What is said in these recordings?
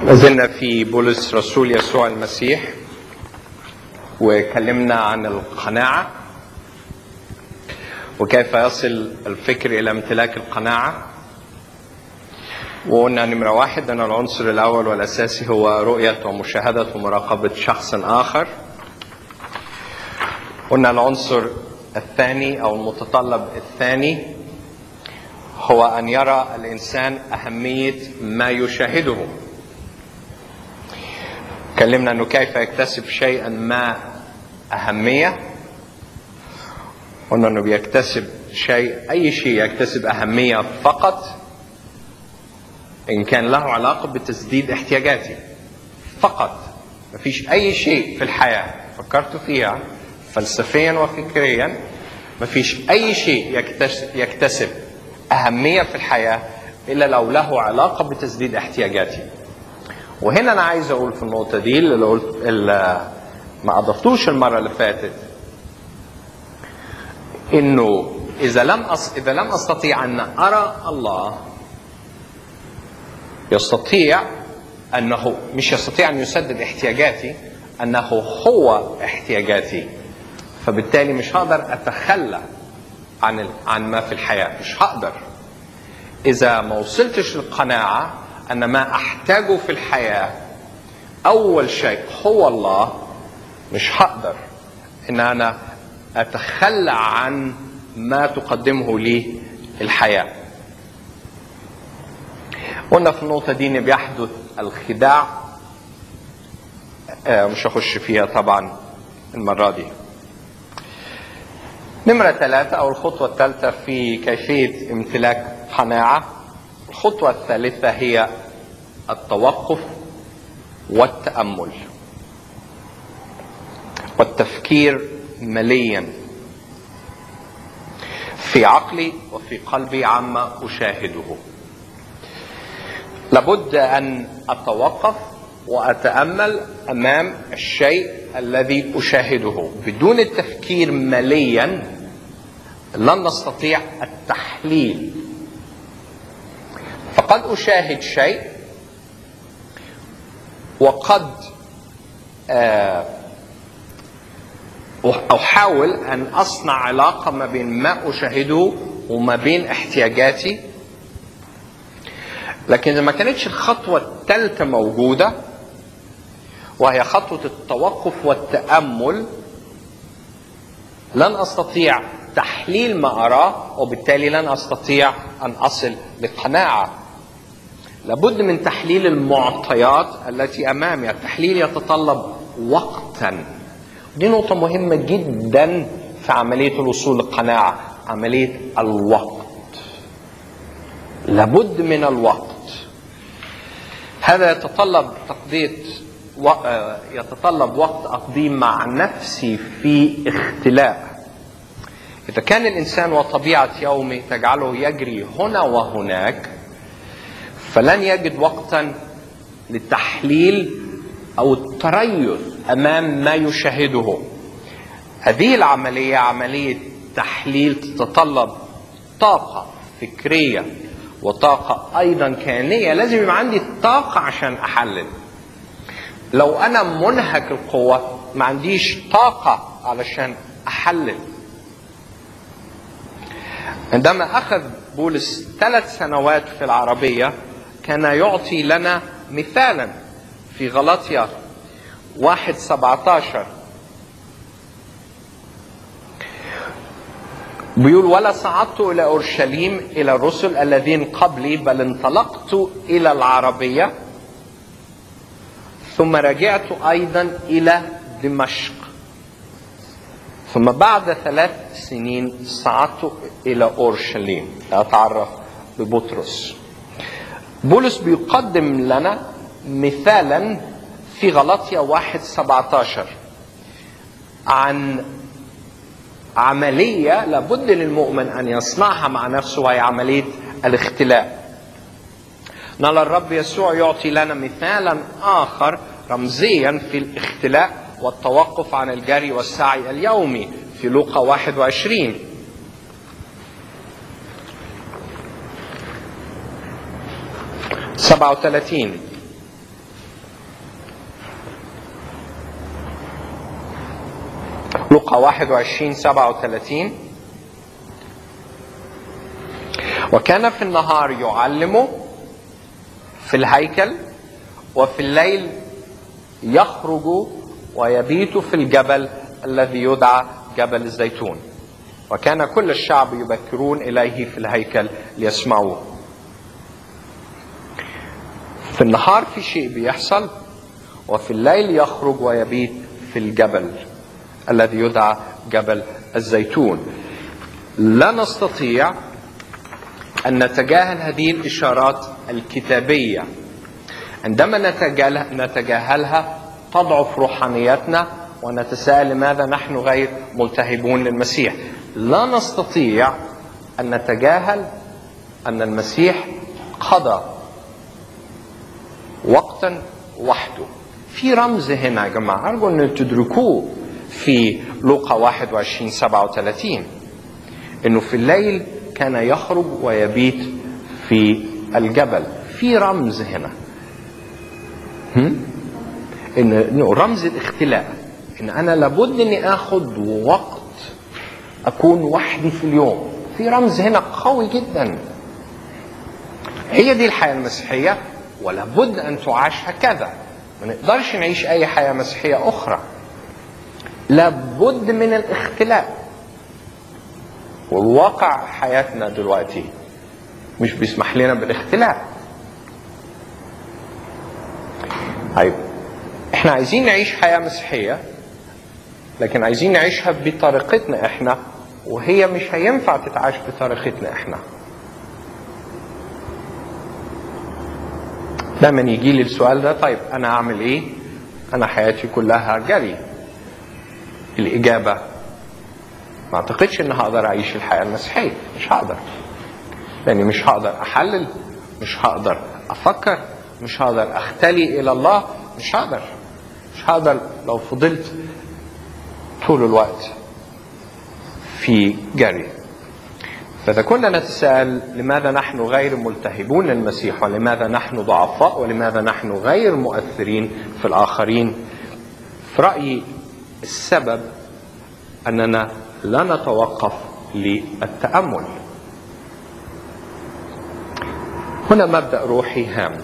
زلنا في بولس رسول يسوع المسيح وكلمنا عن القناعة وكيف يصل الفكر إلى امتلاك القناعة وقلنا نمرة واحد أن العنصر الأول والأساسي هو رؤية ومشاهدة ومراقبة شخص آخر قلنا العنصر الثاني أو المتطلب الثاني هو أن يرى الإنسان أهمية ما يشاهده تكلمنا أنه كيف يكتسب شيئا ما أهمية قلنا أنه بيكتسب شيء أي شيء يكتسب أهمية فقط إن كان له علاقة بتسديد احتياجاتي فقط ما فيش أي شيء في الحياة فكرت فيها فلسفيا وفكريا ما فيش أي شيء يكتسب, يكتسب أهمية في الحياة إلا لو له علاقة بتسديد احتياجاتي وهنا أنا عايز أقول في النقطة دي اللي قلت اللي ما أضفتوش المرة اللي فاتت إنه إذا لم أص... إذا لم أستطيع أن أرى الله يستطيع أنه مش يستطيع أن يسدد احتياجاتي أنه هو احتياجاتي فبالتالي مش هقدر أتخلى عن ال... عن ما في الحياة مش هقدر إذا ما وصلتش للقناعة أن ما أحتاجه في الحياة أول شيء هو الله مش هقدر إن أنا أتخلى عن ما تقدمه لي الحياة قلنا في النقطة دي إن بيحدث الخداع آه مش هخش فيها طبعا المرة دي نمرة ثلاثة أو الخطوة الثالثة في كيفية امتلاك قناعة الخطوة الثالثة هي التوقف والتأمل والتفكير مليا في عقلي وفي قلبي عما أشاهده لابد أن أتوقف وأتأمل أمام الشيء الذي أشاهده بدون التفكير مليا لن نستطيع التحليل فقد أشاهد شيء وقد أحاول أن أصنع علاقة ما بين ما أشاهده وما بين احتياجاتي لكن إذا ما كانتش الخطوة الثالثة موجودة وهي خطوة التوقف والتأمل لن أستطيع تحليل ما أراه وبالتالي لن أستطيع أن أصل لقناعة لابد من تحليل المعطيات التي أمامي التحليل يتطلب وقتا دي نقطة مهمة جدا في عملية الوصول للقناعة عملية الوقت لابد من الوقت هذا يتطلب تقضية و... يتطلب وقت أقضيه مع نفسي في اختلاء إذا كان الإنسان وطبيعة يومه تجعله يجري هنا وهناك فلن يجد وقتا للتحليل أو التريث أمام ما يشاهده هذه العملية عملية تحليل تتطلب طاقة فكرية وطاقة أيضا كيانية لازم يبقى عندي طاقة عشان أحلل لو أنا منهك القوة ما عنديش طاقة علشان أحلل عندما أخذ بولس ثلاث سنوات في العربية كان يعطي لنا مثالا في غلطية واحد سبعة عشر بيقول ولا صعدت إلى أورشليم إلى الرسل الذين قبلي بل انطلقت إلى العربية ثم رجعت أيضا إلى دمشق ثم بعد ثلاث سنين صعدت إلى أورشليم أتعرف ببطرس بولس بيقدم لنا مثالا في غلطية واحد سبعة عشر عن عملية لابد للمؤمن أن يصنعها مع نفسه وهي عملية الاختلاء نرى الرب يسوع يعطي لنا مثالا آخر رمزيا في الاختلاء والتوقف عن الجري والسعي اليومي في لوقا 21 37 لقى 21 37 وكان في النهار يعلم في الهيكل وفي الليل يخرج ويبيت في الجبل الذي يدعى جبل الزيتون وكان كل الشعب يبكرون اليه في الهيكل ليسمعوه في النهار في شيء بيحصل وفي الليل يخرج ويبيت في الجبل الذي يدعى جبل الزيتون لا نستطيع ان نتجاهل هذه الاشارات الكتابيه عندما نتجاهلها تضعف روحانيتنا ونتساءل لماذا نحن غير ملتهبون للمسيح لا نستطيع ان نتجاهل ان المسيح قضى وقتا وحده في رمز هنا يا جماعه ارجو ان تدركوه في لوقا 21 37 انه في الليل كان يخرج ويبيت في الجبل في رمز هنا هم؟ انه رمز الاختلاء ان انا لابد اني اخد وقت اكون وحدي في اليوم في رمز هنا قوي جدا هي دي الحياه المسيحيه ولابد ان تعاش هكذا ما نقدرش نعيش اي حياه مسيحيه اخرى لابد من الاختلاء والواقع حياتنا دلوقتي مش بيسمح لنا بالاختلاء طيب احنا عايزين نعيش حياه مسيحيه لكن عايزين نعيشها بطريقتنا احنا وهي مش هينفع تتعاش بطريقتنا احنا دايما يجي لي السؤال ده طيب انا اعمل ايه انا حياتي كلها جري الاجابه ما اعتقدش ان هقدر اعيش الحياه المسيحيه مش هقدر لاني مش هقدر احلل مش هقدر افكر مش هقدر اختلي الى الله مش هقدر مش هقدر لو فضلت طول الوقت في جري فإذا كنا نتساءل لماذا نحن غير ملتهبون للمسيح ولماذا نحن ضعفاء ولماذا نحن غير مؤثرين في الآخرين في رأيي السبب أننا لا نتوقف للتأمل هنا مبدأ روحي هام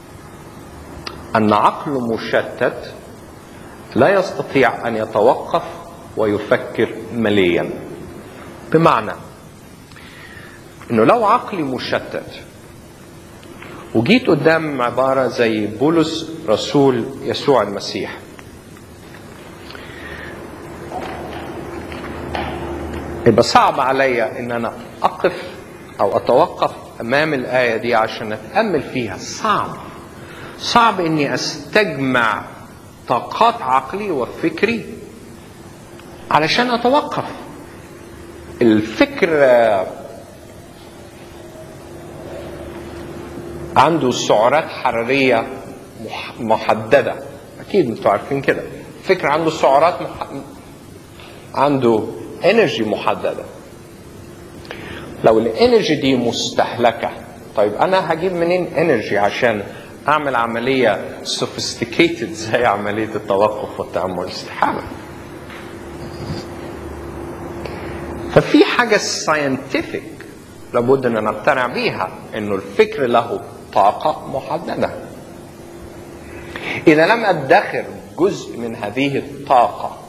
أن عقل مشتت لا يستطيع أن يتوقف ويفكر مليا بمعنى انه لو عقلي مشتت وجيت قدام عباره زي بولس رسول يسوع المسيح يبقى صعب عليا ان انا اقف او اتوقف امام الايه دي عشان اتامل فيها صعب صعب اني استجمع طاقات عقلي وفكري علشان اتوقف الفكر عنده سعرات حرارية محددة أكيد أنتوا عارفين كده الفكر عنده سعرات مح... عنده انرجي محددة لو الانرجي دي مستهلكة طيب أنا هجيب منين انرجي عشان أعمل عملية sophisticated زي عملية التوقف والتأمل استحالة ففي حاجة ساينتفك لابد ان نقتنع بيها انه الفكر له طاقة محددة إذا لم أدخر جزء من هذه الطاقة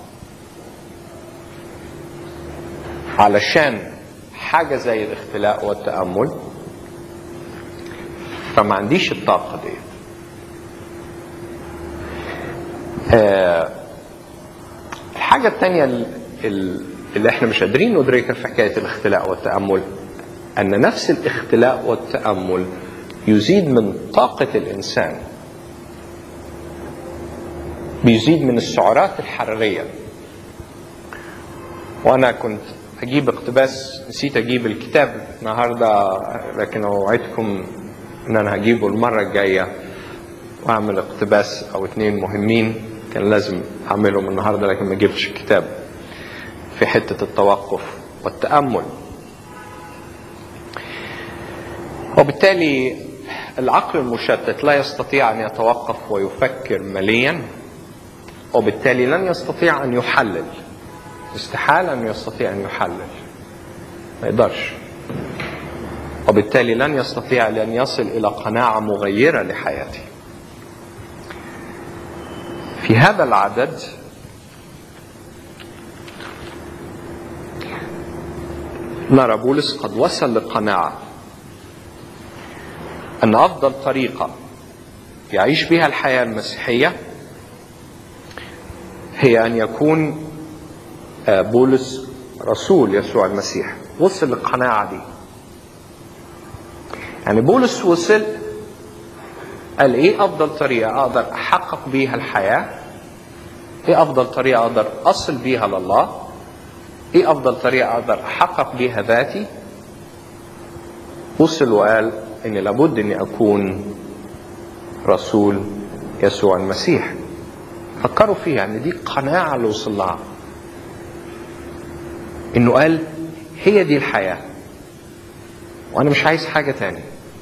علشان حاجة زي الاختلاء والتأمل فما عنديش الطاقة دي آه الحاجة الثانية اللي احنا مش قادرين ندركها في حكاية الاختلاء والتأمل أن نفس الاختلاء والتأمل يزيد من طاقة الإنسان بيزيد من السعرات الحرارية وأنا كنت أجيب اقتباس نسيت أجيب الكتاب النهاردة لكن أوعدكم إن أنا هجيبه المرة الجاية وأعمل اقتباس أو اتنين مهمين كان لازم أعملهم النهاردة لكن ما جبتش الكتاب في حتة التوقف والتأمل وبالتالي العقل المشتت لا يستطيع ان يتوقف ويفكر مليا وبالتالي لن يستطيع ان يحلل استحالة أن يستطيع أن يحلل ما يقدرش وبالتالي لن يستطيع أن يصل إلى قناعة مغيرة لحياته في هذا العدد نرى بولس قد وصل للقناعة أن أفضل طريقة يعيش بها الحياة المسيحية هي أن يكون بولس رسول يسوع المسيح وصل للقناعة دي يعني بولس وصل قال ايه افضل طريقة اقدر احقق بيها الحياة ايه افضل طريقة اقدر اصل بيها لله ايه افضل طريقة اقدر احقق بيها ذاتي وصل وقال ان لابد اني اكون رسول يسوع المسيح فكروا فيها ان دي قناعة اللي وصل لها انه قال هي دي الحياة وانا مش عايز حاجة تاني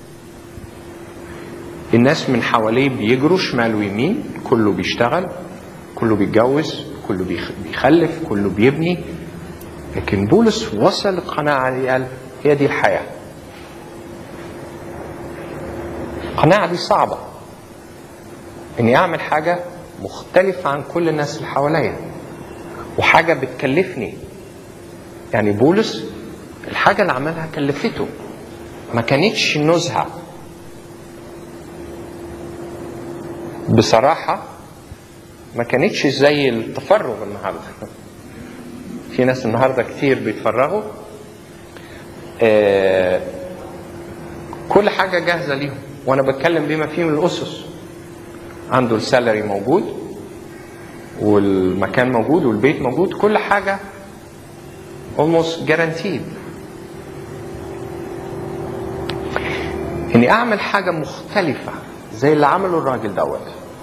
الناس من حواليه بيجروا شمال ويمين كله بيشتغل كله بيتجوز كله بيخلف كله بيبني لكن بولس وصل القناعة دي قال هي دي الحياة القناعة دي صعبة اني اعمل حاجة مختلفة عن كل الناس اللي حواليا وحاجة بتكلفني يعني بولس الحاجة اللي عملها كلفته ما كانتش نزهة بصراحة ما كانتش زي التفرغ النهاردة في ناس النهاردة كتير بيتفرغوا آه كل حاجة جاهزة ليهم وأنا بتكلم بما فيه من الأسس عنده السالري موجود والمكان موجود والبيت موجود كل حاجة almost guaranteed اني اعمل حاجه مختلفه زي اللي عمله الراجل دوت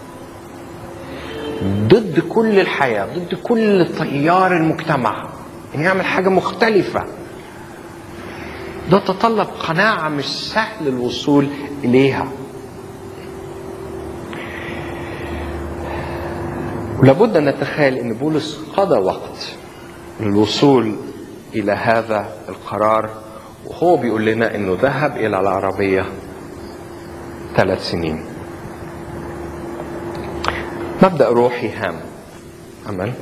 ضد كل الحياه ضد كل تيار المجتمع اني اعمل حاجه مختلفه ده تطلب قناعه مش سهل الوصول اليها ولابد ان نتخيل ان بولس قضى وقت للوصول الى هذا القرار وهو بيقول لنا انه ذهب الى العربيه ثلاث سنين مبدا روحي هام امل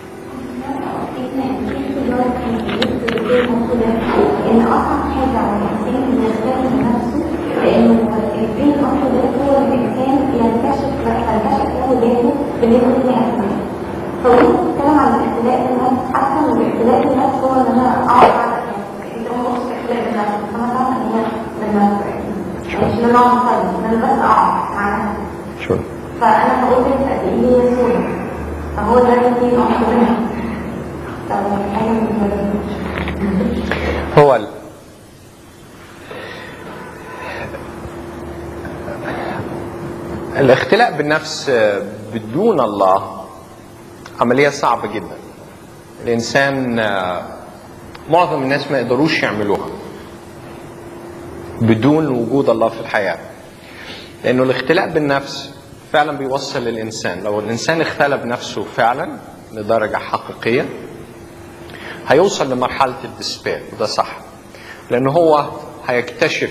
ان اصعب حاجه على الانسان انه يختار نفسه لانه الدين اصلا هو الانسان ينكشف ينكشف له ذاته بالنسبه لنفسه فلما بتتكلم عن الاختلاء بالنفس حتى ان الاختلاء بالنفس هو ان انا اقعد على نفسي انت ما قلتش اختلاء بالنفس فانا فاهمه ان هي بالنفس مش ان انا اقعد ان انا بس اقعد مع نفسي شو فانا بقول لك قد ايه هي سوري فهو ده الدين اصلا طب حاجه من هو ال... الاختلاء بالنفس بدون الله عملية صعبة جدا الإنسان معظم الناس ما يقدروش يعملوها بدون وجود الله في الحياة لأنه الاختلاء بالنفس فعلا بيوصل الإنسان لو الإنسان اختلى بنفسه فعلا لدرجة حقيقية هيوصل لمرحلة الديسبير وده صح لأنه هو هيكتشف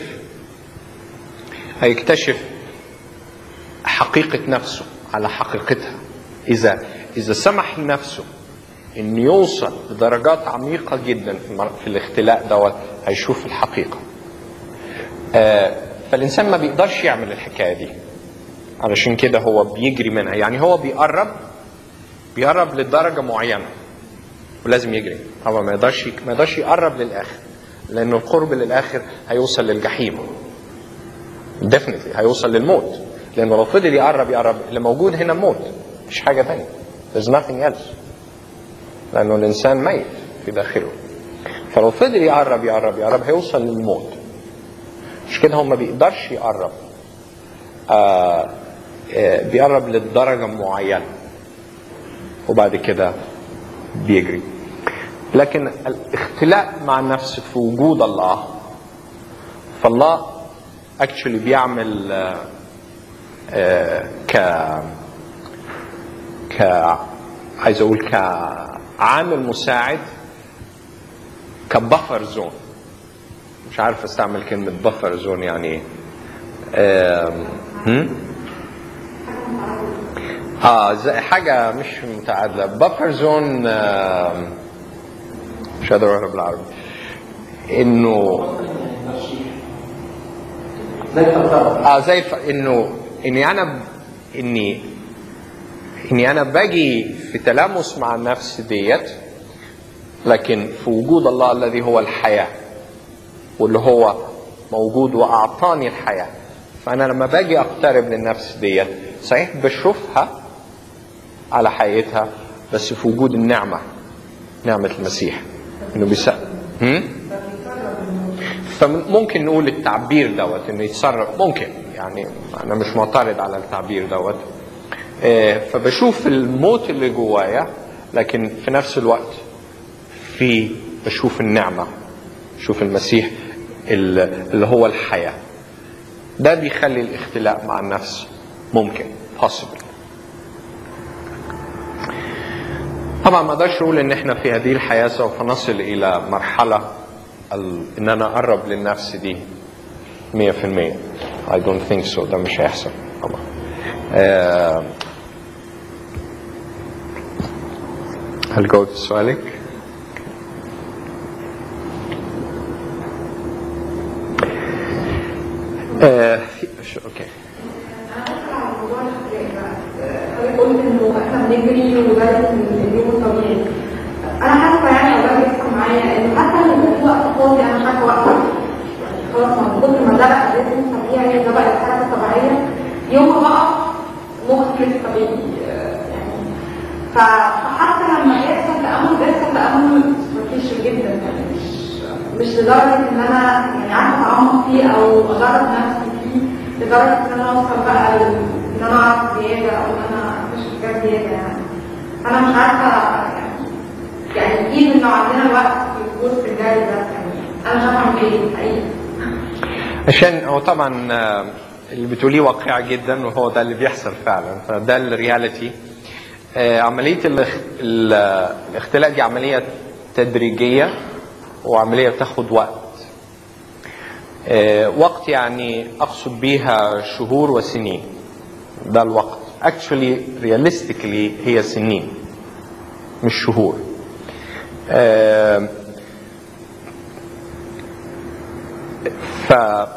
هيكتشف حقيقة نفسه على حقيقتها إذا إذا سمح لنفسه إنه يوصل لدرجات عميقة جدا في, المر... في الاختلاء دوت هيشوف الحقيقة. آه فالإنسان ما بيقدرش يعمل الحكاية دي. علشان كده هو بيجري منها، يعني هو بيقرب بيقرب لدرجة معينة ولازم يجري، هو ما يقدرش ما يقدرش يقرب للآخر. لأنه القرب للآخر هيوصل للجحيم. definitely هيوصل للموت. لأنه لو فضل يقرب يقرب اللي موجود هنا موت مفيش حاجة تانية there's nothing else لأنه الإنسان ميت في داخله فلو فضل يقرب يقرب يقرب هيوصل للموت مش كده هو ما بيقدرش يقرب آه آه بيقرب لدرجة معينة وبعد كده بيجري لكن الاختلاء مع النفس في وجود الله فالله اكشولي بيعمل آه ك ك عايز اقول ك عامل مساعد كبفر زون مش عارف استعمل كلمة بفر زون يعني ايه آم، هم؟ اه زي حاجة مش متعادلة بفر زون آم، مش قادر اقولها بالعربي انه زي فلسفه اه زي ف... انه اني انا ب... اني اني انا باجي في تلامس مع النفس ديت لكن في وجود الله الذي هو الحياه واللي هو موجود واعطاني الحياه فانا لما باجي اقترب للنفس ديت صحيح بشوفها على حقيقتها بس في وجود النعمه نعمه المسيح انه بيس... هم؟ فممكن نقول التعبير دوت انه يتصرف ممكن يعني انا مش معترض على التعبير دوت آه، فبشوف الموت اللي جوايا لكن في نفس الوقت في بشوف النعمه بشوف المسيح ال- اللي هو الحياه ده بيخلي الاختلاء مع النفس ممكن possible طبعا ما اقدرش اقول ان احنا في هذه الحياه سوف نصل الى مرحله ال- ان انا اقرب للنفس دي 100% I don't think so ده مش هيحصل طبعا آه، هل جاوبت سؤالك؟ آه، في- ش- اوكي حضرتك قلت انه احنا بنجري وده اليوم الطبيعي انا حاسه يعني او ده بيحصل معايا انه حتى لما يبقى في وقت فاضي انا مش عارفه وقت خلاص من كتر ما ده بقى الريتم طبيعي ده بقى الحركه الطبيعيه يوم ما بقف مخي مش طبيعي آه، يعني ف- فحتى لما يحصل تامل بيحصل تامل سوبرفيشال جدا يعني مش مش لدرجه ان انا يعني عارفه اتعمق فيه او ادرب نفسي فيه لدرجه ان انا اوصل بقى ل- ان انا اعرف زياده او ان انا اكتشف حاجات زياده يعني انا مش عارفه يعني يعني اكيد انه عندنا وقت في وسط الجري ده يعني انا مش عارفه اعمل ايه حقيقي عشان هو طبعا آه، اللي بتقوليه واقعي جدا وهو ده اللي بيحصل فعلا فده الرياليتي آه، عملية الاخ- ال- الاختلاء دي عملية تدريجية وعملية بتاخد وقت آه، وقت يعني أقصد بيها شهور وسنين ده الوقت actually realistically هي سنين مش شهور آه، ف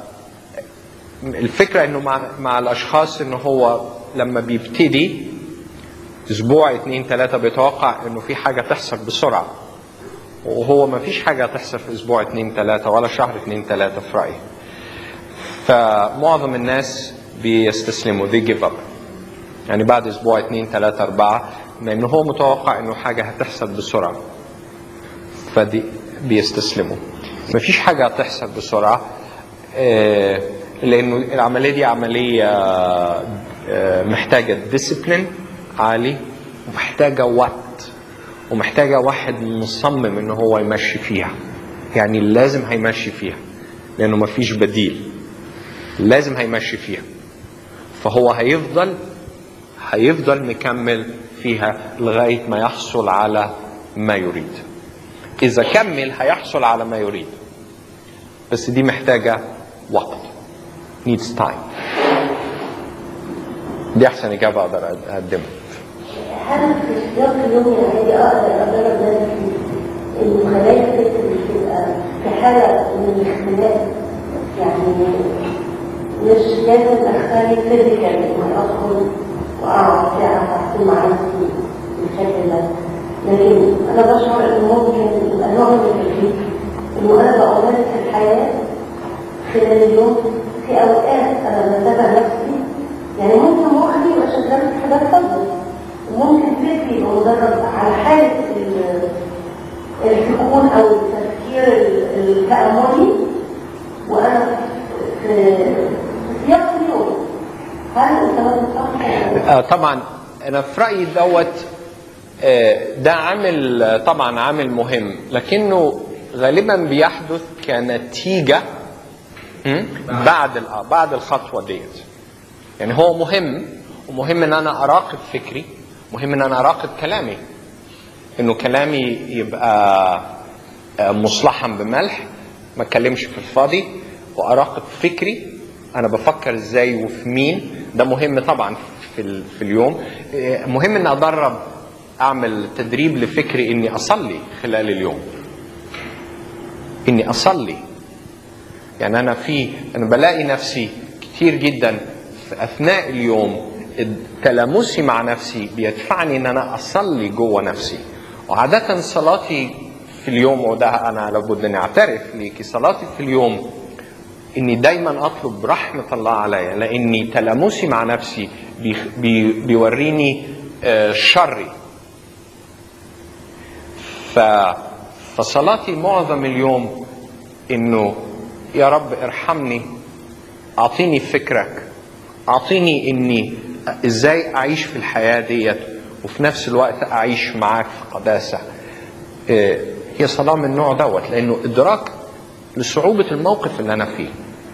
الفكره انه مع مع الاشخاص انه هو لما بيبتدي اسبوع اتنين تلاته بيتوقع انه في حاجه تحصل بسرعه وهو ما فيش حاجه هتحصل في اسبوع اتنين تلاته ولا شهر اتنين تلاته في رايي فمعظم الناس بيستسلموا they give up يعني بعد اسبوع اتنين تلاته اربعه لان هو متوقع انه حاجه هتحصل بسرعه فدي بيستسلموا مفيش حاجة هتحصل بسرعة آه، لأنه العملية دي عملية آه، محتاجة ديسيبلين عالي ومحتاجة وقت ومحتاجة واحد مصمم إن هو يمشي فيها يعني لازم هيمشي فيها لأنه مفيش بديل لازم هيمشي فيها فهو هيفضل هيفضل مكمل فيها لغاية ما يحصل على ما يريد إذا كمل هيحصل على ما يريد بس دي محتاجة وقت needs time دي أحسن إجابة أقدر أقدمها هل في سياق اليوم العادي اقدر ادرب نفسي انه خلايا الفكر تبقى في حاله من الاختلاف يعني مش لازم اخلي فيزيكال اني ادخل واقعد ساعه ساعتين مع نفسي بالشكل ده لكن انا بشعر انه ممكن يبقى نوع من التدريب انه انا بأمارس الحياه خلال اليوم في اوقات انا بتابع نفسي يعني ممكن مخي يبقى شغال في حاجات تانية وممكن فكري يبقى مدرب على حالة ال- السكون أو التفكير ال- التأملي وأنا في في سياق اليوم هل الكلام صح؟ آه، طبعا أنا في رأيي دوت آه، ده عامل آه، طبعا عامل مهم لكنه غالبا بيحدث كنتيجة م? بعد ال- آه، بعد الخطوة ديت يعني هو مهم ومهم ان انا اراقب فكري مهم ان انا اراقب كلامي انه كلامي يبقى آه، مصلحا بملح ما اتكلمش في الفاضي واراقب فكري انا بفكر ازاي وفي مين ده مهم طبعا في ال- في اليوم آه، مهم ان ادرب اعمل تدريب لفكري اني اصلي خلال اليوم اني اصلي يعني انا في انا بلاقي نفسي كتير جدا في اثناء اليوم تلامسي مع نفسي بيدفعني ان انا اصلي جوه نفسي وعاده صلاتي في اليوم وده انا لابد اني اعترف ليكي صلاتي في اليوم اني دايما اطلب رحمه الله عليا لاني تلامسي مع نفسي بي بي بيوريني آه، شري ف فصلاتي معظم اليوم انه يا رب ارحمني اعطيني فكرك اعطيني اني ازاي اعيش في الحياه ديت وفي نفس الوقت اعيش معاك في قداسه آه، هي صلاه من النوع دوت لانه ادراك لصعوبه الموقف اللي انا فيه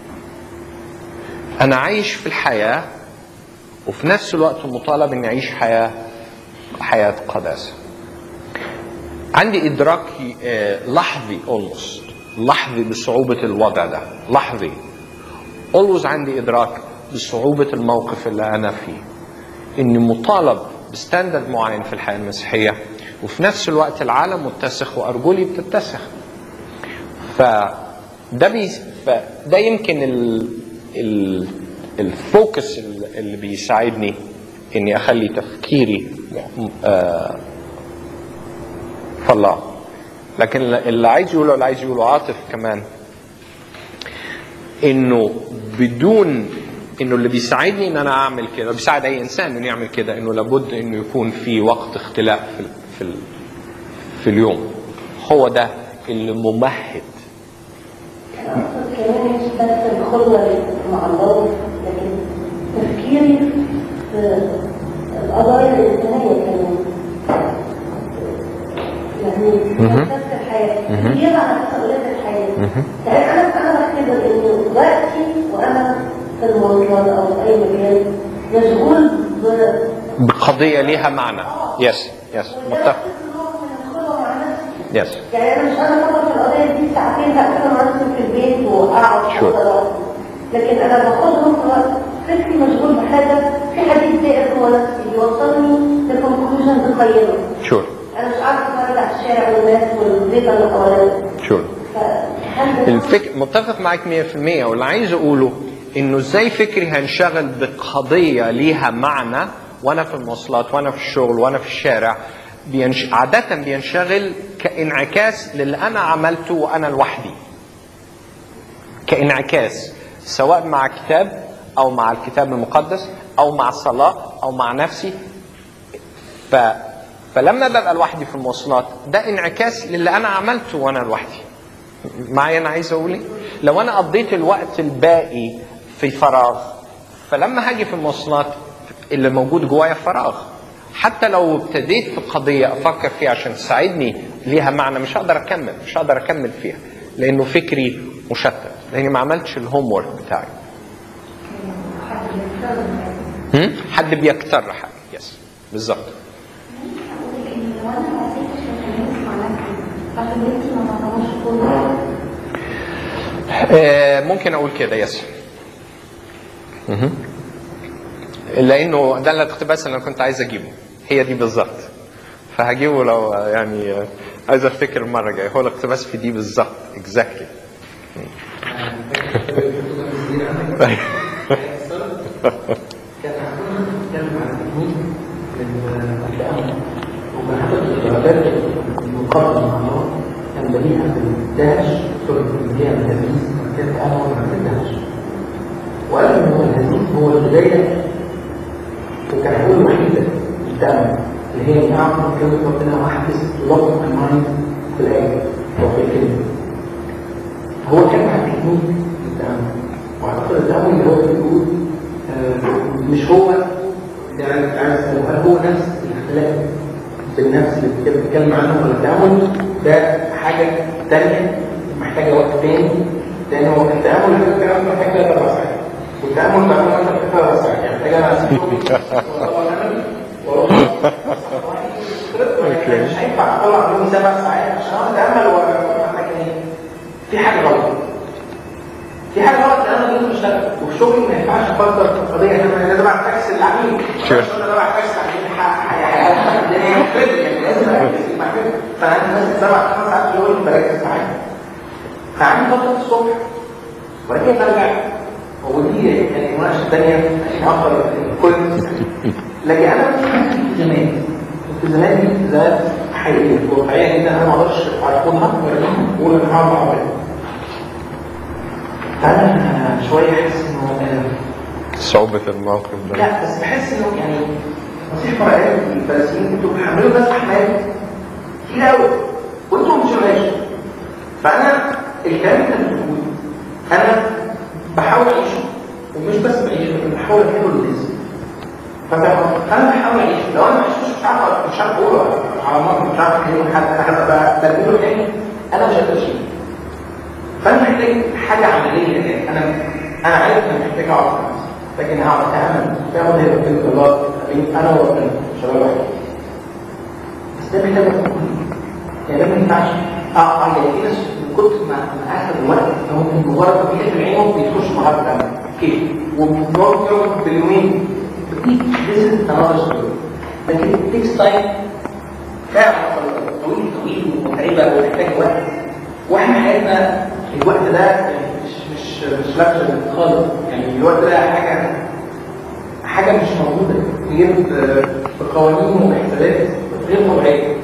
انا عايش في الحياه وفي نفس الوقت مطالب اني اعيش حياه حياه قداسه عندي ادراك آه، لحظي اولموست لحظي بصعوبه الوضع ده لحظي اولوز عندي ادراك بصعوبه الموقف اللي انا فيه اني مطالب بستاندرد معين في الحياه المسيحيه وفي نفس الوقت العالم متسخ وارجلي بتتسخ فده بي فده يمكن ال... ال... الفوكس اللي بيساعدني اني اخلي تفكيري آه في الله لكن اللي عايز يقوله اللي عايز يقوله عاطف كمان انه بدون انه اللي بيساعدني ان انا اعمل كده بيساعد اي انسان انه يعمل كده انه لابد انه يكون في وقت اختلاف في ال في, ال في اليوم هو ده اللي ممهد أقصد كمان مش بس الخلوة مع الله لكن تفكيري في القضايا الإنسانية كمان يعني مسألة الحياة كتير على مسؤوليات الحياة يعني أنا أنا بعتبر إنه وقتي وأنا في المواصلات أو في أي مكان مشغول ب بقضيه ليها معنى يس يس متفق يس يعني انا مش انا طبعا في القضيه دي ساعتين هقفل مع نفسي في البيت واقعد Sure. أفضل. لكن انا باخدهم في وقت فكري مشغول بحاجه في حديث دائر جوه نفسي بيوصلني لكونكلوجن قيمه شور انا مش عارفه اتفرج على الشارع والناس والبيت اللي حواليا شور فهل ده الفكر متفق معاك 100% واللي عايز اقوله انه ازاي فكري هنشغل بقضيه ليها معنى وانا في المواصلات وانا في الشغل وانا في الشارع بينش... عادة بينشغل كانعكاس للي انا عملته وانا لوحدي. كانعكاس سواء مع كتاب او مع الكتاب المقدس او مع الصلاه او مع نفسي ف... فلما ببقى لوحدي في المواصلات ده انعكاس للي انا عملته وانا لوحدي. معايا انا عايز اقول ايه؟ لو انا قضيت الوقت الباقي في فراغ فلما هاجي في المواصلات اللي موجود جوايا فراغ حتى لو ابتديت في قضية أفكر فيها عشان تساعدني ليها معنى مش هقدر أكمل مش هقدر أكمل فيها لأنه فكري مشتت لأني ما عملتش الهوم ورك بتاعي هم؟ حد بيكتر حاجة يس بالظبط أقول إن لو أنا ما قدرتش أتكلم مع نفسي فخبرتي ما تعتبرش كلها آه، ممكن اقول كده يس مهم. لانه ده الاقتباس اللي انا كنت عايز اجيبه هي دي بالظبط فهجيبه لو آه، يعني آه، عايز افتكر المره الجايه هو الاقتباس في دي بالظبط اكزاكتلي كان عندنا بنتكلم عن تكنيك التأمل وكان حاطط الإرادات المقابلة مع الله كان بديها بالدهش سوري بديها بالتمييز كان التأمل مع الدهش وقال إن هو الهزيم هو البداية وكان هو الوحيدة التأمل اللي هي نعم كلمة ربنا وأحدث لفظ المايند في الآية أو في الكلمة هو كان مع تكنيك التأمل واعتقد التأمل اللي هو بيقول آه، مش هو يعني عايز هل هو نفس الاختلاف بالنفس اللي بت- بتتكلم عنه ولا التأمل ده حاجة تانية محتاجة وقت تاني لأن هو التأمل ده الكلام محتاج ثلاث أربع ساعات والتأمل ده محتاج ثلاث أربع ساعات يعني محتاج أنا أسيب شغلي وأروح أنام وأروح مش هينفع في شغلي ما ينفعش افكر في القضيه انا لازم ابعت فاكس للعميل Sure. انا ابعت فاكس للعميل ح- ح- ح- الدنيا مختلفة، يعني لازم اركز مع كده فانا لازم سبع خمس ساعات شغل بركز معاها فعندي فتره الصبح وبعد كده برجع ودي يعني مناقشه ثانيه عشان اخر كل لكن انا كنت التزامات التزامات دي التزامات حقيقيه واقعيه جدا انا ما اقدرش ارفضها ولكن اقول انا هعمل عمليه فانا شويه حاسس انه آه، صعوبة الموقف ده لا بس بحس انه يعني نصيحه فرقات الفلسطينيين انتوا بتحملوا ناس احمال كتير قوي وانتوا مش عايشين فانا الكلام اللي انت بتقوله انا بحاول اعيشه ومش بس بعيشه لكن بحاول اعمله للناس فاهم انا بحاول اعيشه لو انا ما عشتوش مش عارف مش عارف اقوله على مره مش عارف اكلمه حد انا بديله تاني انا مش قادر اشيله فانا محتاج حاجه عمليه يعني انا انا عارف ان محتاج اقعد مع نفسي لكن هقعد اتعامل فاهم هي بين الله بين انا وربنا مش انا لوحدي بس ده محتاج أكون يعني ده ما ينفعش اه اه يعني في ناس من كتر ما ما اخذ الوقت ممكن مجرد ما بيقفل عينه بيخش مهارة الامل اوكي وبيقعد يقعد باليومين دي this is another story لكن it takes time فعلا طويل طويل ومتعبه ومحتاج وقت واحنا حياتنا الوقت ده يعني مش مش مش لابسه خالص يعني الوقت ده حاجه حاجه مش موجوده غير بقوانين وبحسابات غير طبيعيه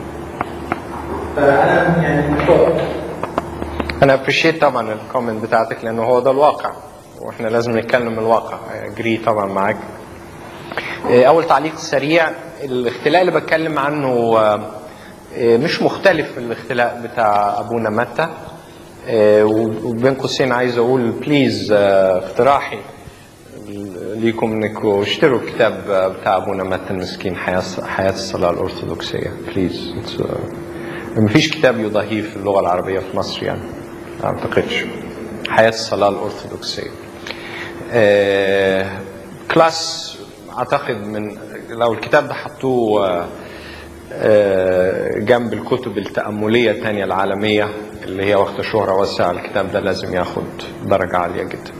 فانا يعني محتار انا ابريشيت طبعا الكومنت بتاعتك لانه هو ده الواقع واحنا لازم نتكلم الواقع اجري طبعا معاك إيه، اول تعليق سريع الاختلاء اللي بتكلم عنه آه، إيه، مش مختلف من الاختلاء بتاع ابونا متى إيه، وبين قوسين عايز اقول بليز آه، اقتراحي ليكم انكم اشتروا الكتاب بتاع ابونا متى المسكين حياه حياه الصلاه الارثوذكسيه بليز مفيش كتاب يضاهيه في اللغه العربيه في مصر يعني ما اعتقدش حياه الصلاه الارثوذكسيه آه، كلاس اعتقد من لو الكتاب ده حطوه آه، آه، جنب الكتب التأملية الثانية العالمية اللي هي واخدة شهرة واسعة الكتاب ده لازم ياخد درجة عالية جدا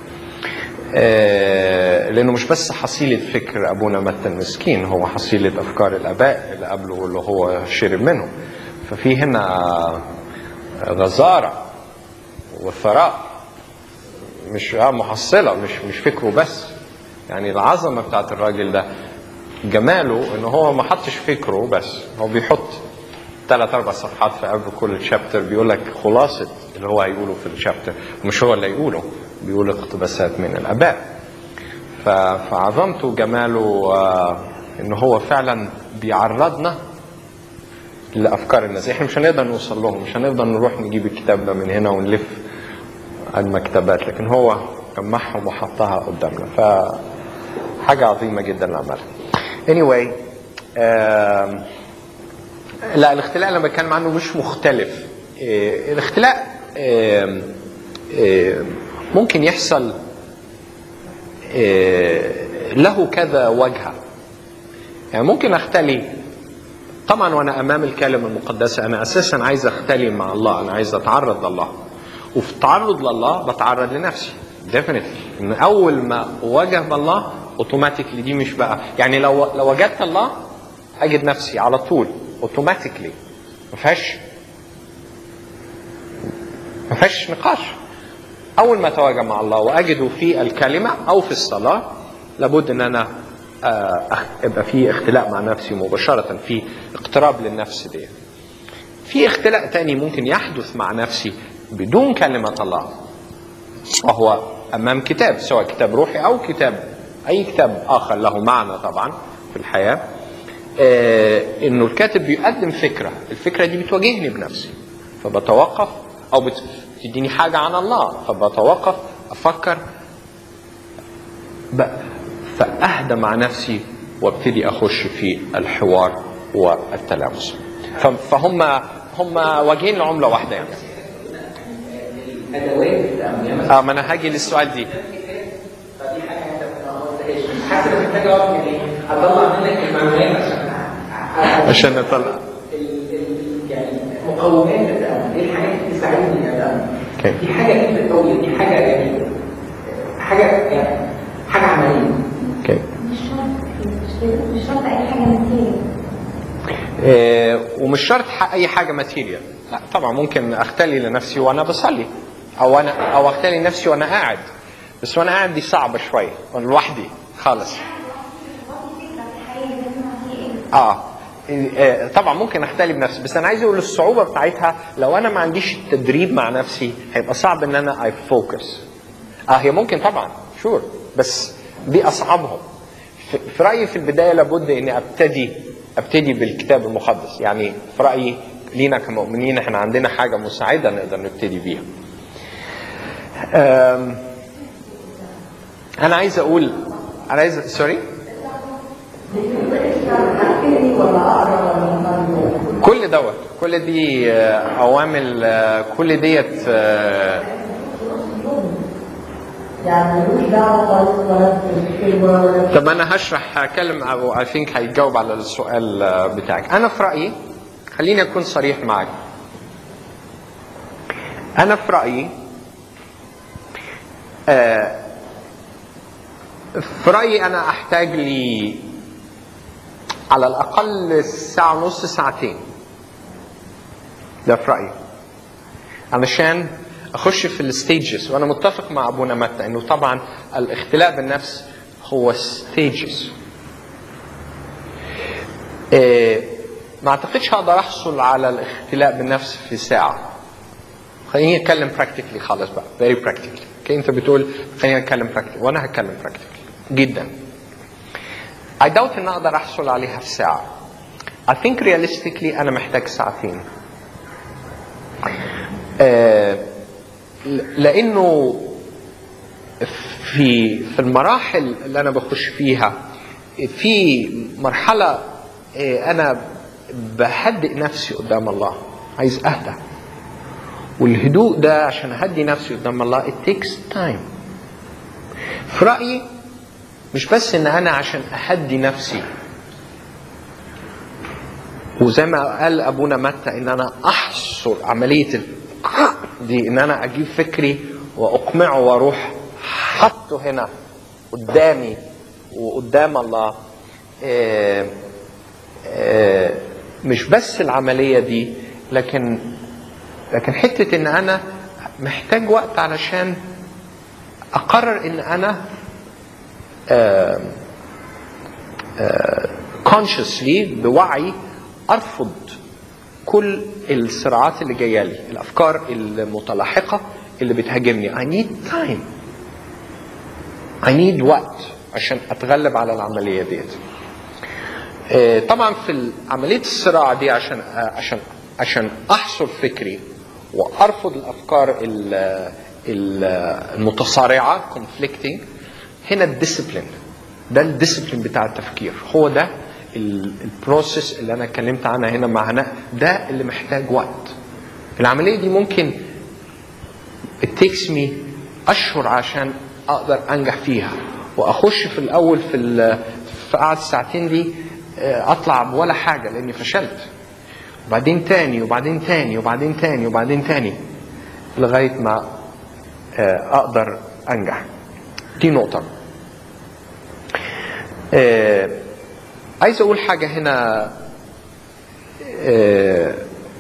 آه، لأنه مش بس حصيلة فكر أبونا متى المسكين هو حصيلة أفكار الآباء اللي قبله واللي هو شرب منه ففي هنا غزارة وثراء مش آه محصلة مش مش فكره بس يعني العظمة بتاعت الراجل ده جماله ان هو ما حطش فكره بس هو بيحط ثلاث اربع صفحات في قبل كل شابتر بيقول لك خلاصة اللي هو هيقوله في الشابتر مش هو اللي يقوله بيقول اقتباسات من الاباء ف- فعظمته وجماله آه، ان هو فعلا بيعرضنا لافكار الناس احنا مش هنقدر نوصل لهم مش هنقدر نروح نجيب الكتاب ده من هنا ونلف المكتبات لكن هو جمعهم وحطها قدامنا ف حاجة عظيمة جدا اللي عملها. anyway آم، لا الاختلاء اللي انا بتكلم عنه مش مختلف آه، الاختلاء آم، آم، ممكن يحصل آه، له كذا وجهة يعني ممكن اختلي طبعا وانا امام الكلمه المقدسه انا اساسا عايز اختلي مع الله انا عايز اتعرض لله وفي التعرض لله بتعرض لنفسي ديفينتلي ان اول ما اواجه بالله اوتوماتيكلي دي مش بقى يعني لو لو وجدت الله اجد نفسي على طول اوتوماتيكلي ما فيهاش ما فيهاش نقاش اول ما اتواجه مع الله واجده في الكلمه او في الصلاه لابد ان انا آه، أخ- يبقى في اختلاء مع نفسي مباشره في اقتراب للنفس دي في اختلاء تاني ممكن يحدث مع نفسي بدون كلمه الله وهو امام كتاب سواء كتاب روحي او كتاب اي كتاب اخر له معنى طبعا في الحياه آه، انه الكاتب بيقدم فكره الفكره دي بتواجهني بنفسي فبتوقف او بتديني حاجه عن الله فبتوقف افكر ب- فاهدى مع نفسي وابتدي اخش في الحوار والتلامس ف- فهم هم وجهين لعمله واحده يعني ادوات التامل يعني مثلا اه ما انا هاجي للسؤال دي فدي حاجه انت ما قلتهاش حاسس ان محتاج اقعد يعني اطلع منك المعلومات عشان عشان نطلع ال- ال- يعني مقومات التامل ايه الحاجات اللي تساعدني ان اتامل اوكي دي حاجه كده قوي دي حاجه يعني حاجه يعني حاجه عمليه اوكي مش شرط مش كده مش شرط اي حاجه ماتيريال آه، ومش شرط ح- اي حاجه ماتيريال لا طبعا ممكن اختلي لنفسي وانا بصلي او انا او اختلي نفسي وانا قاعد بس وانا قاعد دي صعبه شويه وانا لوحدي خالص اه آه، طبعا ممكن اختلي بنفسي بس انا عايز اقول الصعوبه بتاعتها لو انا ما عنديش التدريب مع نفسي هيبقى صعب ان انا اي فوكس اه هي ممكن طبعا شور بس دي اصعبهم في- في رايي في البدايه لابد اني ابتدي ابتدي بالكتاب المقدس يعني في رايي لينا كمؤمنين احنا عندنا حاجه مساعده نقدر نبتدي بيها أم، انا عايز اقول انا عايز سوري كل دوت كل دي آه، عوامل آه، كل ديت آه، يعني ملوش دعوه خالص ولا بالخبره ولا طب انا هشرح هكلم او اي ثينك هيجاوب على السؤال آه، بتاعك انا في رايي خليني اكون صريح معك انا في رايي آه، في رايي انا احتاج لي على الاقل ساعه ونص ساعتين ده في رايي علشان اخش في الستيجز وانا متفق مع ابونا متى انه طبعا الاختلاء بالنفس هو ستيجز ما اعتقدش هقدر احصل على الاختلاء بالنفس في ساعه خليني اتكلم براكتيكلي خالص بقى فيري براكتيكلي اوكي انت بتقول خليني اتكلم براكتيكلي وانا هتكلم براكتيكلي جدا I doubt ان اقدر احصل عليها في ساعه I think realistically انا محتاج ساعتين آه، لانه في في المراحل اللي انا بخش فيها في مرحله آه، انا بهدئ نفسي قدام الله عايز اهدى والهدوء ده عشان اهدي نفسي قدام الله it takes time في رايي مش بس ان انا عشان اهدي نفسي وزي ما قال ابونا متى ان انا احصر عمليه ال... دي ان انا اجيب فكري واقمعه واروح حطه هنا قدامي وقدام الله آه، آه، مش بس العمليه دي لكن لكن حته ان انا محتاج وقت علشان اقرر ان انا consciously بوعي ارفض كل الصراعات اللي جايه لي الافكار المتلاحقه اللي بتهاجمني I need time I need وقت عشان اتغلب على العمليه ديت آه، طبعا في عمليه الصراع دي عشان آه، عشان عشان احصر فكري وارفض الافكار ال- ال- المتصارعه conflicting هنا الديسيبلين ده الديسيبلين بتاع التفكير هو ده ال- البروسيس اللي انا اتكلمت عنها هنا مع هناء ده اللي محتاج وقت العمليه دي ممكن it takes me اشهر عشان اقدر انجح فيها واخش في الاول في ال- في قعد الساعتين دي آه، اطلع ولا حاجه لاني فشلت وبعدين تاني وبعدين تاني وبعدين تاني وبعدين تاني لغايه ما آه، اقدر انجح دي نقطه آه، عايز اقول حاجه هنا آه،